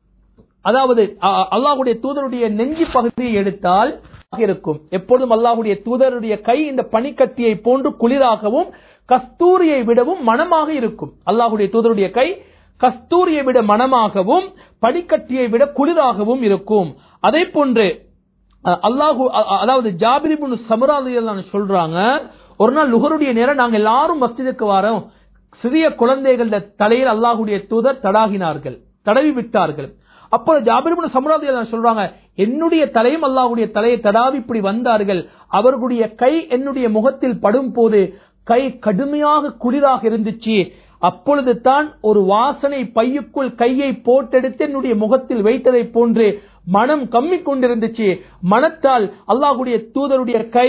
அதாவது அ- அல்லாஹ்வுடைய தூதருடைய நெஞ்சு பகுதியை எடுத்தால் இருக்கும் எப்பொழுதும் அல்லாஹ்வுடைய தூதருடைய கை இந்த பனிக்கட்டியை போன்று குளிராகவும் கஸ்தூரியை விடவும் மனமாக இருக்கும் அல்லாஹ்வுடைய தூதருடைய கை கஸ்தூரியை விட மனமாகவும் படிக்கட்டியை விட குளிராகவும் இருக்கும் அதே போன்று அஹ், அல்லாஹு அ- அ- அதாவது ஜாபிரிபுன் சமராதிகள் சொல்றாங்க ஒரு நாள் லுகருடைய நேரம் நாங்க எல்லாரும் மஸ்ஜிதுக்கு வரோம் சிறிய குழந்தைகள தலையில் அல்லாஹுடைய தூதர் தடாகினார்கள் தடவி விட்டார்கள் அப்போ ஜாபிரிபுன் சமராதிகள் சொல்றாங்க என்னுடைய தலையும் அல்லாஹுடைய தலையை தடாவி இப்படி வந்தார்கள் அவர்களுடைய கை என்னுடைய முகத்தில் படும் போது கை கடுமையாக குளிராக இருந்துச்சு அப்பொழுது தான் ஒரு வாசனை பையுக்குள் கையை போட்டெடுத்து என்னுடைய முகத்தில் வைத்ததை போன்று மனம் கம்மி கொண்டிருந்துச்சு மனத்தால் அல்லாஹுடைய தூதருடைய கை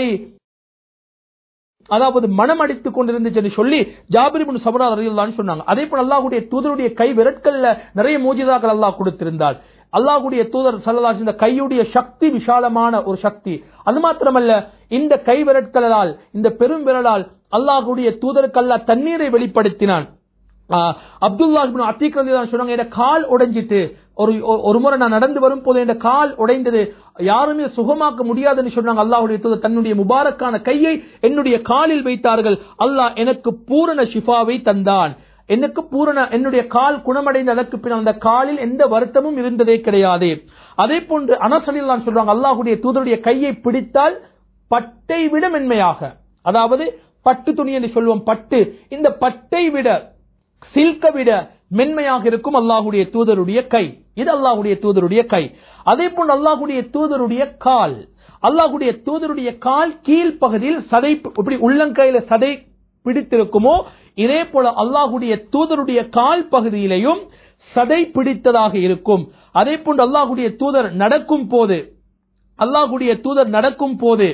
அதாவது மனம் அடித்துக் கொண்டிருந்துச்சு என்று சொல்லி ஜாபிரிபின் சபரா அறியலான்னு சொன்னாங்க அதே போல அல்லாஹுடைய தூதருடைய கை விரட்கல்ல நிறைய மூஜிதாக்கள் அல்லாஹ் கொடுத்திருந்தால் அல்லாஹுடைய தூதர் சல்லல்லாஹு இந்த கையுடைய சக்தி விசாலமான ஒரு சக்தி அது மாத்திரமல்ல இந்த கை விரட்களால் இந்த பெரும் விரலால் அல்லாஹுடைய தூதருக்கு அல்லாஹ் தண்ணீரை வெளிப்படுத்தினான் ஆஹ் அப்துல்லா இப்னு அத்தீக் ரலியல்லாஹு அன்ஹு சொன்னாங்க என் கால் உடைஞ்சிட்டு ஒரு ஒரு முறை நான் நடந்து வரும் போது என் கால் உடைந்தது யாருமே சுகமாக்க முடியாதுன்னு சொன்னாங்க அல்லாஹ்வுடைய தூதர் தன்னுடைய முபாரக்கான கையை என்னுடைய காலில் வைத்தார்கள் அல்லாஹ் எனக்கு பூரண ஷிஃபாவை தந்தான் எனக்கு பூரண என்னுடைய கால் குணமடைந்த அதற்கு பின் அந்த காலில் எந்த வருத்தமும் இருந்ததே கிடையாது அதே போன்று அனசலில்லான் சொல்றாங்க அல்லாஹ்வுடைய தூதருடைய கையை பிடித்தால் பட்டை விட மென்மையாக அதாவது பட்டு துணி என்று சொல்லுவோம் பட்டு இந்த பட்டை விட சில்க விட மென்மையாக இருக்கும் அல்லாஹுடைய தூதருடைய கை இது அல்லாஹுடைய தூதருடைய கை அதே போன்று அல்லாஹுடைய தூதருடைய கால் அல்லாஹுடைய தூதருடைய கால் கீழ்ப்பகுதியில் சதை இப்படி உள்ளங்கையில சதை பிடித்திருக்குமோ இதே போல அல்லாஹுடைய தூதருடைய கால் பகுதியிலையும் சதை பிடித்ததாக இருக்கும் அதே போன்று அல்லாஹுடைய தூதர் நடக்கும் போது அல்லாஹுடைய தூதர் நடக்கும் போது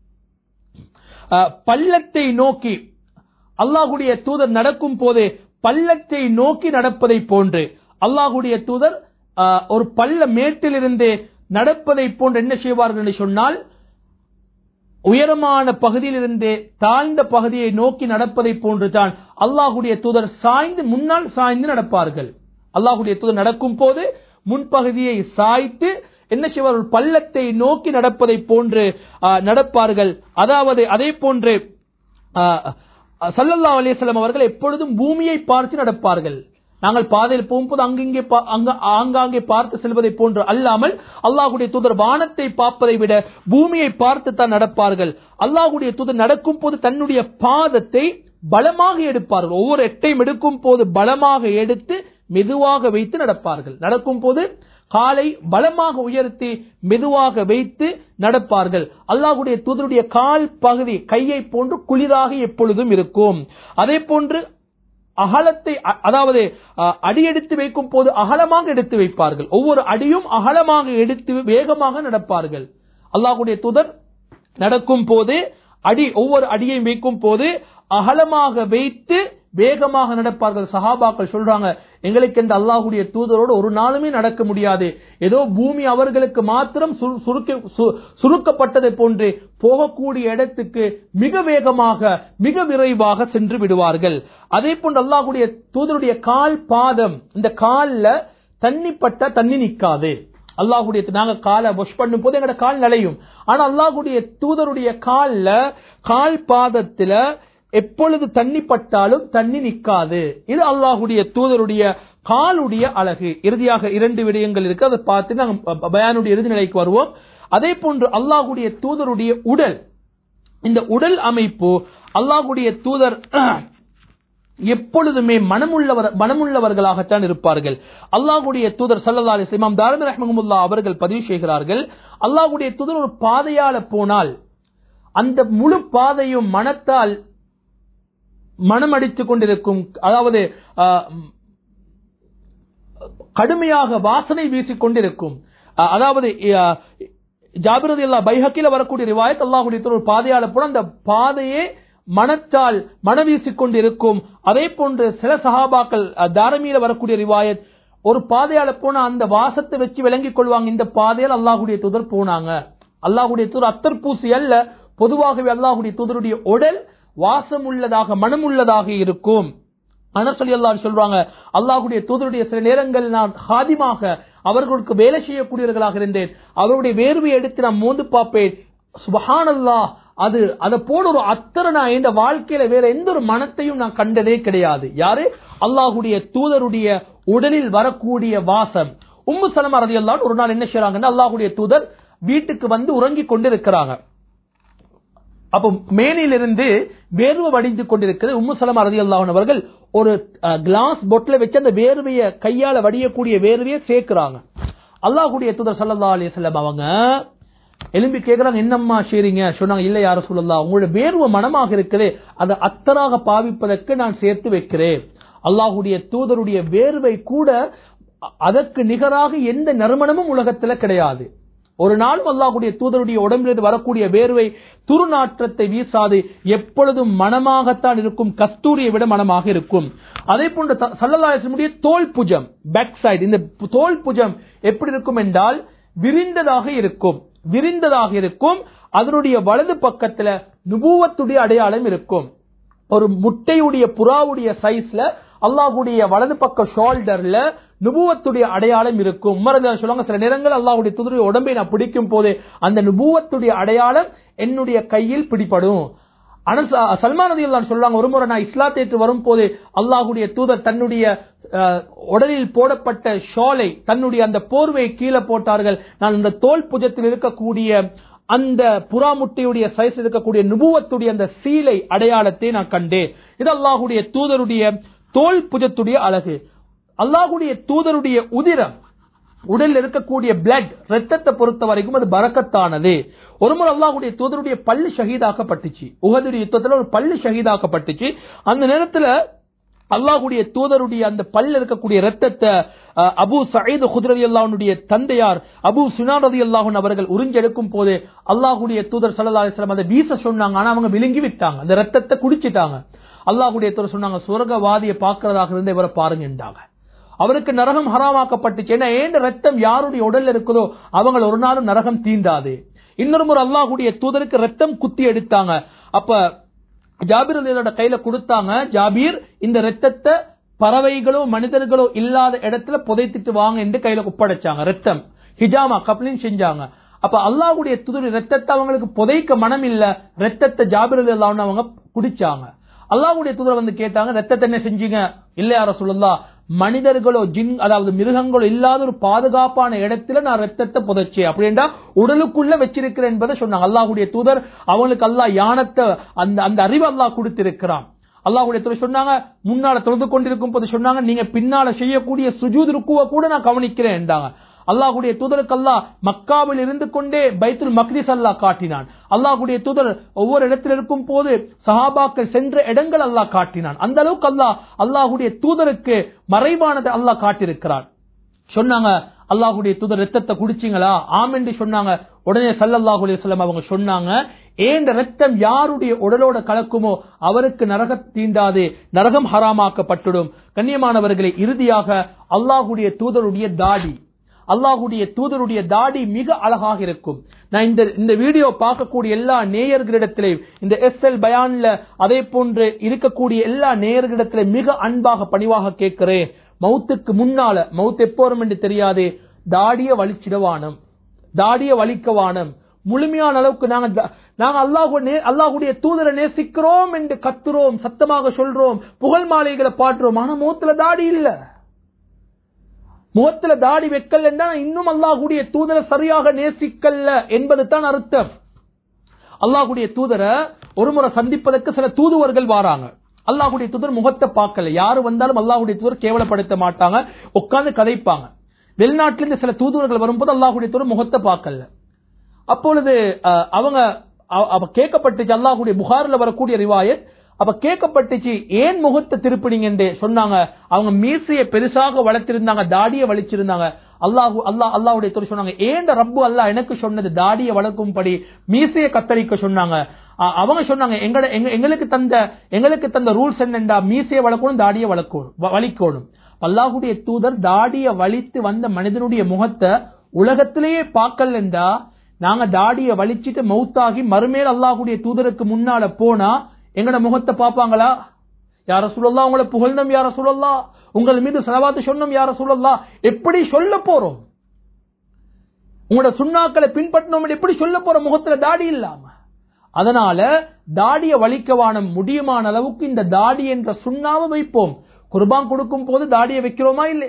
அஹ், பள்ளத்தை நோக்கி அல்லாஹுடைய தூதர் நடக்கும் போது பள்ளத்தை நோக்கி நடப்பதை போன்று அல்லாஹுடைய தூதர் அஹ், ஒரு பள்ள மேட்டிலிருந்து நடப்பதை போன்று என்ன செய்வார்கள் என்று சொன்னால் உயரமான பகுதியிலிருந்து தாழ்ந்த பகுதியை நோக்கி நடப்பதை போன்றுதான் அல்லாஹுடைய தூதர் சாய்ந்து முன்னால் சாய்ந்து நடப்பார்கள் அல்லாஹுடைய தூதர் நடக்கும் போது முன்பகுதியை சாய்த்து என்ன செய்வார்கள் பள்ளத்தை நோக்கி நடப்பதை போன்று ஆ, நடப்பார்கள் அதாவது அதே போன்று சல்லல்லா அலிஸ்லாம் அவர்கள் எப்பொழுதும் பூமியை பார்த்து நடப்பார்கள் நாங்கள் பாதையில் போகும்போது அங்கிங்கே பா- அங்க ஆங்காங்கே பார்த்து செல்வதை போன்று அல்லாமல் அல்லாஹுடைய தூதர் வானத்தை பார்ப்பதை விட பூமியை பார்த்து தான் நடப்பார்கள் அல்லாஹுடைய தூதர் நடக்கும் போது தன்னுடைய பாதத்தை பலமாக எடுப்பார்கள் ஒவ்வொரு எட்டையும் எடுக்கும் போது பலமாக எடுத்து மெதுவாக வைத்து நடப்பார்கள் நடக்கும் போது காலை பலமாக உயர்த்தி மெதுவாக வைத்து நடப்பார்கள் அல்லாஹுடைய தூதருடைய கால் பகுதி கையை போன்று குளிராக எப்பொழுதும் இருக்கும் அதே போன்று அகலத்தை அ- அதாவது அ, அடி எடுத்து வைக்கும் போது அகலமாக எடுத்து வைப்பார்கள் ஒவ்வொரு அடியும் அகலமாக எடுத்து வேகமாக நடப்பார்கள் அல்லாஹ்வுடைய தூதர் நடக்கும் போது அடி ஒவ்வொரு அடியையும் வைக்கும் போது அகலமாக வைத்து வேகமாக நடப்பார்கள் சஹாபாக்கள் சொல்றாங்க எங்களுக்கு இந்த அல்லாஹுடைய தூதரோடு ஒரு நாளுமே நடக்க முடியாது ஏதோ பூமி அவர்களுக்கு மாத்திரம் சுரு- சுருக்க- சு- சுருக்கப்பட்டதை போன்று போகக்கூடிய இடத்துக்கு மிக வேகமாக மிக விரைவாக சென்று விடுவார்கள் அதே போன்று அல்லாஹுடைய தூதருடைய கால் பாதம் இந்த கால்ல தண்ணி பட்டா தண்ணி நிக்காது அல்லாஹுடைய நாங்க காலை வாஷ் பண்ணும் போது எங்கட கால் நலையும் ஆனா அல்லாஹுடைய தூதருடைய கால்ல கால் பாதத்துல எப்பொழுது தண்ணி பட்டாலும் தண்ணி நிக்காது இது அல்லாஹுடைய தூதருடைய காலுடைய அழகு இறுதியாக இரண்டு விடயங்கள் இருக்கு அதை பார்த்து நாங்க ப- பயானுடைய இறுதி நிலைக்கு வருவோம் அதே போன்று அல்லாஹுடைய தூதருடைய உடல் இந்த உடல் அமைப்பு அல்லாஹுடைய தூதர் எப்பொழுதுமே மனமுள்ளவர் மனமுள்ளவர்களாகத்தான் இருப்பார்கள் அல்லாஹ்வுடைய தூதர் சல்லல்லாஹு அலைஹி இமாம் தாரமி ரஹ்மஹுல்லா அவர்கள் பதிவு செய்கிறார்கள் அல்லாஹ்வுடைய தூதர் ஒரு பாதையால போனால் அந்த முழு பாதையும் மனத்தால் மனம் அடித்துக் கொண்டிருக்கும் அதாவது ஆஹ், கடுமையாக வாசனை வீசிக் கொண்டிருக்கும் அஹ், அதாவது அஹ், ஜாபிரதி அல்லா பைஹக்கில வரக்கூடிய ரிவாயத் அல்லாஹுடைய தூதர் ஒரு பாதையால போன அந்த பாதையே மனத்தால் மனவீசிக் கொண்டிருக்கும் அதே போன்று சில சஹாபாக்கள் அஹ், தாரமியில வரக்கூடிய ரிவாயத் ஒரு பாதையால போன அந்த வாசத்தை வச்சு விளங்கிக் கொள்வாங்க இந்த பாதையால் அல்லாஹுடைய தூதர் போனாங்க அல்லாஹுடைய தூதர் அத்தர் பூசி அல்ல பொதுவாகவே அல்லாஹுடைய தூதருடைய உடல் வாசம் உள்ளதாக மனம் உள்ளதாக இருக்கும் அனஸ் ரலியல்லாஹு அன்ஹு சொல்றாங்க அல்லாஹ்வுடைய தூதருடைய சில நேரங்கள் நான் ஹாதிமாக அவர்களுக்கு வேலை செய்யக்கூடியவர்களாக இருந்தேன் அவருடைய வேர்வையை எடுத்து நான் மோந்து பார்ப்பேன் சுபஹானல்லாஹ் அது அதை போல ஒரு அத்தரை நான் என் வாழ்க்கையில வேற எந்த ஒரு மனத்தையும் நான் கண்டதே கிடையாது யாரு அல்லாஹ்வுடைய தூதருடைய உடலில் வரக்கூடிய வாசம் உம்மு சலமா ரதியல்லாஹு ஒரு நாள் என்ன செய்றாங்கன்னா அல்லாஹ்வுடைய தூதர் வீட்டுக்கு வந்து உறங்கிக் கொண்டிருக்கிறாங்க அப்ப மேனிலிருந்து வேர்வை வடிந்து கொண்டிருக்கிறது உம்மு சலமா ரதியல்லாஹு அவர்கள் ஒரு கிளாஸ் பொட்டில் வச்சு அந்த வேர்வையை கையால வடியக்கூடிய வேர்வையை சேர்க்கிறாங்க அல்லாஹ்வுடைய தூதர் ஸல்லல்லாஹு அலைஹி வஸல்லம் அவங்க எலும்பி கேக்குறாங்க என்னம்மா செய்றீங்க சொன்னாங்க இல்ல யார சொல்லலாம் உங்களோட வேர்வை மனமாக இருக்குது அதை அத்தராக பாவிப்பதற்கு நான் சேர்த்து வைக்கிறேன் அல்லாஹ்வுடைய தூதருடைய வேர்வை கூட அ- அதற்கு நிகராக எந்த நறுமணமும் உலகத்துல கிடையாது ஒரு நாளும் அல்லாஹ்வுடைய தூதருடைய உடம்பிலிருந்து வரக்கூடிய வேர்வை துருநாற்றத்தை வீசாது எப்பொழுதும் மனமாகத்தான் இருக்கும் கஸ்தூரியை விட மனமாக இருக்கும் அதே போன்று த- ஸல்லல்லாஹு அலைஹி வஸல்லமுடைய தோல் புஜம் பேக் சைடு இந்த பு- தோல் புஜம் எப்படி இருக்கும் என்றால் விரிந்ததாக இருக்கும் விரிந்ததாக இருக்கும் அதனுடைய வலது பக்கத்துல நுபுவத்துடைய அடையாளம் இருக்கும் ஒரு முட்டையுடைய புறாவுடைய சைஸ்ல அல்லாஹ்வுடைய வலது பக்க ஷோல்டர்ல நுபுவத்துடைய அடையாளம் இருக்கும் உமர் ரலியல்லாஹு சொல்லுவாங்க சில நேரங்கள் அல்லாஹ்வுடைய தூதருடைய உடம்பை நான் பிடிக்கும் போது அந்த நுபுவத்துடைய அடையாளம் என்னுடைய கையில் பிடிபடும் அனஸ் சல்மான் ரதியல்லாஹு சொல்றாங்க ஒரு முறை நான் இஸ்லாத்தை ஏற்று வரும்போது அல்லாஹ்வுடைய தூதர் தன்னுடைய அஹ், உடலில் போடப்பட்ட ஷாலை தன்னுடைய அந்த போர்வையை கீழே போட்டார்கள் நான் அந்த தோல் புஜத்தில் இருக்கக்கூடிய அந்த புறா முட்டையுடைய சைஸ் இருக்கக்கூடிய நுபுவத்துடைய அந்த சீலை அடையாளத்தை நான் கண்டேன் இது அல்லாஹ்வுடைய தூதருடைய தோல் புஜத்துடைய அழகு அல்லாஹ்வுடைய தூதருடைய உதிரம் உடலில் இருக்கக்கூடிய பிளட் ரத்தத்தை பொறுத்த வரைக்கும் அது பரக்கத்தானது ஒருமுறை அல்லாஹ்வுடைய தூதருடைய பல்லு ஷஹீதாக்கப்பட்டுச்சு உகதுடைய யுத்தத்துல ஒரு பல்லு ஷஹீதாக்கப்பட்டுச்சு அந்த நேரத்துல அல்லாஹ்வுடைய தூதருடைய அந்த பல்ல இருக்கக்கூடிய ரத்தத்தை அஹ், அபூ சயீத் குதிரதி அல்லாஹனுடைய தந்தையார் அபூ சுனான் ரதி அல்லாஹன் அவர்கள் உறிஞ்செடுக்கும் போது அல்லாஹ்வுடைய தூதர் ஸல்லல்லாஹு அலைஹி வஸல்லம் அதை வீச சொன்னாங்க ஆனா அவங்க விழுங்கி விட்டாங்க அந்த ரத்தத்தை குடிச்சிட்டாங்க அல்லாஹ்வுடைய தூதர் சொன்னாங்க சுவர்க்கவாதியை பார்க்கறதாக இருந்து இவரை பாருங்கன்றாங்க அவருக்கு நரகம் ஹராமாக்கப்பட்டுச்சு ஏன்னா ஏண்ட ரத்தம் யாருடைய உடல்ல இருக்குதோ அவங்க ஒரு நாளும் நரகம் தீண்டாது இன்னொரு முறை அல்லாஹ்வுடைய தூதருக்கு ரத்தம் குத்தி எடுத்தாங்க அப்ப ஜாபீர் அலியோட கையில கொடுத்தாங்க ஜாபீர் இந்த ரத்தத்தை பறவைகளோ மனிதர்களோ இல்லாத இடத்துல புதைத்துட்டு வாங்க என்று கையில ஒப்படைச்சாங்க ரத்தம் ஹிஜாமா கப்ளின் செஞ்சாங்க அப்ப அல்லாஹ்வுடைய தூதர் ரத்தத்தை அவங்களுக்கு புதைக்க மனம் இல்ல ரத்தத்தை ஜாபீர் அலி அவங்க குடிச்சாங்க அல்லாஹ்வுடைய தூதர் வந்து கேட்டாங்க ரத்தத்தை என்ன செஞ்சீங்க இல்ல யார சொல்லலாம் மனிதர்களோ ஜின் அதாவது மிருகங்களோ இல்லாத ஒரு பாதுகாப்பான இடத்துல நான் ரத்தத்தை புதைச்சேன் அப்படின்றா உடலுக்குள்ள வச்சிருக்கிறேன் என்பதை சொன்னாங்க அல்லாஹ்வுடைய தூதர் அவங்களுக்கு அல்லாஹ் யானத்தை அந்த அந்த அறிவு அல்லாஹ் கொடுத்திருக்கிறான் அல்லாஹ்வுடைய தூதர் சொன்னாங்க முன்னால தொழுது கொண்டிருக்கும் போது சொன்னாங்க நீங்க பின்னால செய்யக்கூடிய சுஜூத் ருக்குவ கூட நான் கவனிக்கிறேன் என்றாங்க அல்லாஹ்வுடைய தூதருக்கு அல்லாஹ் மக்காவில் இருந்து கொண்டே பைத்துல் மக்திஸ் அல்லாஹ் காட்டினான் அல்லாஹ்வுடைய தூதர் ஒவ்வொரு இடத்தில் இருக்கும் போது சஹாபாக்கள் சென்ற இடங்கள் அல்லாஹ் காட்டினான் அந்த அளவுக்கு அல்லாஹ் அல்லாஹ்வுடைய தூதருக்கு மறைவானதை அல்லாஹ் காட்டியிருக்கிறான் சொன்னாங்க அல்லாஹ்வுடைய தூதர் ரத்தத்தை குடிச்சீங்களா ஆம் என்று சொன்னாங்க உடனே சல்லல்லாஹு அலைஹி வஸல்லம் அவங்க சொன்னாங்க ஏண்ட ரத்தம் யாருடைய உடலோட கலக்குமோ அவருக்கு நரக தீண்டாது நரகம் ஹராமாக்கப்பட்டுடும் கண்ணியமானவர்களை இறுதியாக அல்லாஹ்வுடைய தூதருடைய தாடி அல்லாஹ்வுடைய தூதருடைய தாடி மிக அழகாக இருக்கும் நான் இந்த இந்த வீடியோ பார்க்கக்கூடிய எல்லா நேயர்களிடத்திலையும் இந்த எஸ் எல் பயான்ல அதே போன்று இருக்கக்கூடிய எல்லா நேயர்களிடத்திலே மிக அன்பாக பணிவாக கேட்கிறேன் மௌத்துக்கு முன்னால மவுத் எப்போ வரும் என்று தெரியாது தாடிய வலிச்சிடவானம் தாடிய வலிக்கவானம் முழுமையான அளவுக்கு நாங்க த- நாங்க அல்லாஹு அல்லாஹுடைய தூதரை நேசிக்கிறோம் என்று கத்துறோம் சத்தமாக சொல்றோம் புகழ் மாலைகளை பாடுறோம் ஆனா முகத்துல தாடி இல்ல முகத்துல தாடி வைக்கல் என்றால் இன்னும் அல்லாஹுடைய தூதரை சரியாக நேசிக்கல்ல என்பது தான் அர்த்தம் அல்லாஹுடைய தூதரை ஒரு முறை சந்திப்பதற்கு சில தூதுவர்கள் வாராங்க அல்லாஹுடைய தூதர் முகத்தை பார்க்கல யாரு வந்தாலும் அல்லாஹுடைய தூதர் கேவலப்படுத்த மாட்டாங்க உட்கார்ந்து கதைப்பாங்க வெளிநாட்டிலிருந்து சில தூதுவர்கள் வரும்போது அல்லாஹுடைய தூதர் முகத்தை பார்க்கல அப்பொழுது அஹ், அவங்க அவ- அவ கேட்கப்பட்டுச்சு அல்லாஹுடைய புகார்ல வரக்கூடிய ரிவாயத் அப்ப கேட்கப்பட்டுச்சு ஏன் முகத்தை திருப்பினீங்க என்று சொன்னாங்க அவங்க மீசையை பெருசாக வளர்த்திருந்தாங்க தாடியை வலிச்சிருந்தாங்க அல்லாஹு அல்லாஹ் அல்லாஹுடைய தூதர் சொன்னாங்க ஏண்ட ரப்பு அல்லாஹ் எனக்கு சொன்னது தாடியை வளர்க்கும்படி மீசையை கத்தரிக்க சொன்னாங்க அ- அவங்க சொன்னாங்க எங்கட எங்க- எங்களுக்கு தந்த எங்களுக்கு தந்த ரூல்ஸ் என்னண்டா மீசையை வளர்க்கணும் தாடியை வளர்க்கணும் வ- வலிக்கணும் அல்லாஹுடைய தூதர் தாடியை வலித்து வந்த மனிதனுடைய முகத்தை உலகத்திலேயே பார்க்கலண்டா நாங்க தாடிய வலிச்சிட்டு மௌத்தாகி மறுமேல் அல்லாஹ்வுடைய தூதருக்கு முன்னால போனா எங்கட முகத்தை பாப்பாங்களா யார சொல்லலாம் உங்களை புகழ்ந்தோம் யார சொல்லலாம் உங்கள் மீது செலவாத்து சொன்னோம் யார சொல்லலாம் எப்படி சொல்ல போறோம் உங்களோட சுண்ணாக்களை பின்பற்றணும் எப்படி சொல்ல போற முகத்துல தாடி இல்லாம அதனால தாடிய வலிக்கவான முடியுமான அளவுக்கு இந்த தாடி என்ற சுண்ணாவை வைப்போம் குர்பான் கொடுக்கும் போது தாடியை வைக்கிறோமா இல்லையா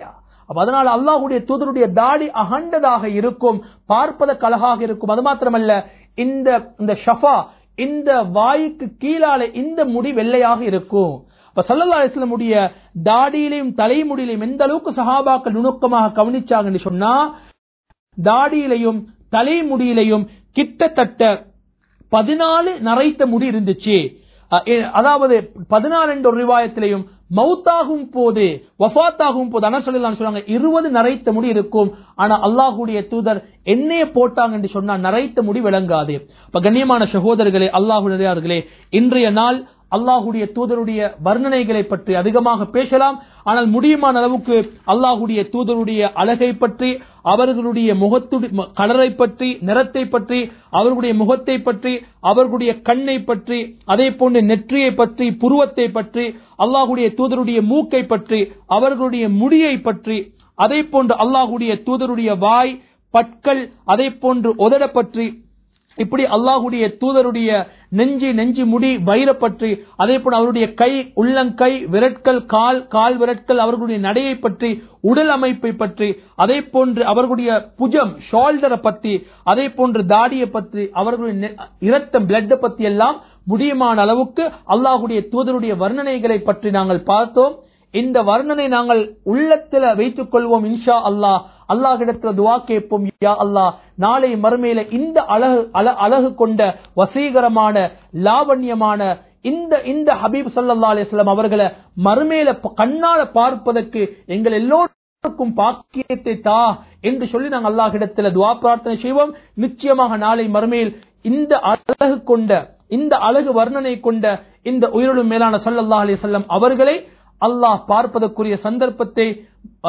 அப்ப அதனால அல்லாஹ்வுடைய தூதருடைய தாடி அகண்டதாக இருக்கும் பார்ப்பதற்கு அழகாக இருக்கும் அது மாத்திரமல்ல இந்த இந்த ஷஃபா இந்த வாய்க்கு கீழால இந்த முடி வெள்ளையாக இருக்கும் அப்ப சல்லல்லா அலிஸ்லமுடைய தாடியிலையும் தலைமுடியிலையும் எந்த அளவுக்கு சஹாபாக்கள் நுணுக்கமாக கவனிச்சாங்கன்னு சொன்னா தாடியிலையும் தலைமுடியிலையும் கிட்டத்தட்ட பதினாலு நரைத்த முடி இருந்துச்சு அஹ் எ- அதாவது பதினாலு என்ற ஒரு ரிவாயத்திலையும் மௌத்தாகும் போது வஃபாத்தாகும் போது அன சொல்லலாம் சொல்றாங்க இருபது நரைத்த முடி இருக்கும் ஆனா அல்லாஹ்வுடைய தூதர் எண்ணெய போட்டாங்க என்று சொன்னா நரைத்த முடி விளங்காது அப்ப கண்ணியமான சகோதரர்களே அல்லாஹுடையார்களே இன்றைய நாள் அல்லாஹுடைய தூதருடைய வர்ணனைகளை பற்றி அதிகமாக பேசலாம் ஆனால் முடியுமான அளவுக்கு அல்லாஹுடைய தூதருடைய அழகை பற்றி அவர்களுடைய முகத்துடைய கலரை பற்றி நிறத்தை பற்றி அவர்களுடைய முகத்தை பற்றி அவர்களுடைய கண்ணை பற்றி அதே போன்று நெற்றியை பற்றி புருவத்தை பற்றி அல்லாஹுடைய தூதருடைய மூக்கை பற்றி அவர்களுடைய முடியை பற்றி அதே போன்று அல்லாஹுடைய தூதருடைய வாய் பற்கள் அதே போன்று உதட பற்றி இப்படி அல்லாஹுடைய தூதருடைய நெஞ்சு நெஞ்சு முடி வயிற பற்றி அதே போல அவருடைய கை உள்ளங்கை விரட்கள் கால் கால் விரட்கள் அவர்களுடைய நடையை பற்றி உடல் அமைப்பை பற்றி அதே போன்று அவர்களுடைய புஜம் ஷோல்டரை பற்றி அதே போன்று தாடியை பற்றி அவர்களுடைய நெ- இரத்தம் பிளட் பத்தி எல்லாம் முடியுமான அளவுக்கு அல்லாஹுடைய தூதருடைய வர்ணனைகளை பற்றி நாங்கள் பார்த்தோம் இந்த வர்ணனை நாங்கள் உள்ளத்துல வைத்துக் கொள்வோம் இன்ஷா அல்லாஹ் அல்லாஹ்விடத்துல துவா கேட்போம் யா அல்லாஹ் நாளை மறுமையில இந்த அழகு அழ- அழகு கொண்ட வசீகரமான லாவண்யமான இந்த இந்த ஹபீப் ஸல்லல்லாஹு அலைஹி வஸல்லம் அவர்களை மறுமையில ப- கண்ணால பார்ப்பதற்கு எங்கள் எல்லோருக்கும் பாக்கியத்தை தா என்று சொல்லி நாங்கள் அல்லாஹ்விடத்துல துவா பிரார்த்தனை செய்வோம் நிச்சயமாக நாளை மறுமையில் இந்த அழகு கொண்ட இந்த அழகு வர்ணனை கொண்ட இந்த உயிரிலும் மேலான ஸல்லல்லாஹு அலைஹி வஸல்லம் அவர்களை அல்லாஹ் பார்ப்பதற்குரிய சந்தர்ப்பத்தை ஆ,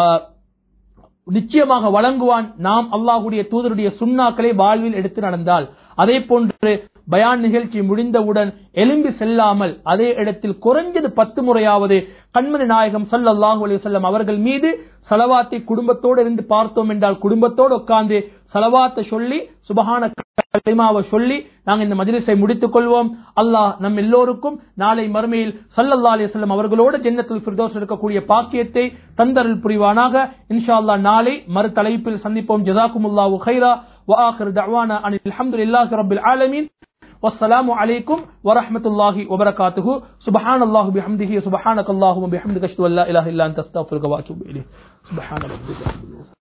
நிச்சயமாக வழங்குவான் நாம் அல்லாஹுடைய தூதருடைய சுண்ணாக்களை வாழ்வில் எடுத்து நடந்தால் அதே போன்று பயான் நிகழ்ச்சி முடிந்தவுடன் எலும்பி செல்லாமல் அதே இடத்தில் குறைஞ்சது பத்து முறையாவது கண்மணி நாயகம் ஸல்லல்லாஹு அலைஹி வஸல்லம் அவர்கள் மீது சலவாத்தை குடும்பத்தோடு இருந்து பார்த்தோம் என்றால் குடும்பத்தோடு உட்கார்ந்து சலவாத்தை சொல்லி சுபஹான கலிமாவை சொல்லி நாங்கள் இந்த மஜ்லிஸை முடித்துக் கொள்வோம் அல்லாஹ் நம் எல்லோருக்கும் நாளை மறுமையில் ஸல்லல்லாஹு அலைஹி வஸல்லம் அவர்களோடு ஜன்னத்துல் ஃபிர்தௌஸ் இருக்கக்கூடிய பாக்கியத்தை தந்தருள் புரிவானாக இன்ஷா அல்லாஹ் நாளை மறு தலைப்பில் சந்திப்போம் ஜஸாக்குமுல்லாஹு கைரா وآخر دعوانا أن الحمد لله رب العالمين والسلام عليكم ورحمة الله وبركاته سبحان الله بحمده سبحانك اللهم وبحمدك أشهد أن لا إله إلا أنت أستغفرك وأتوب إليك سبحان ربك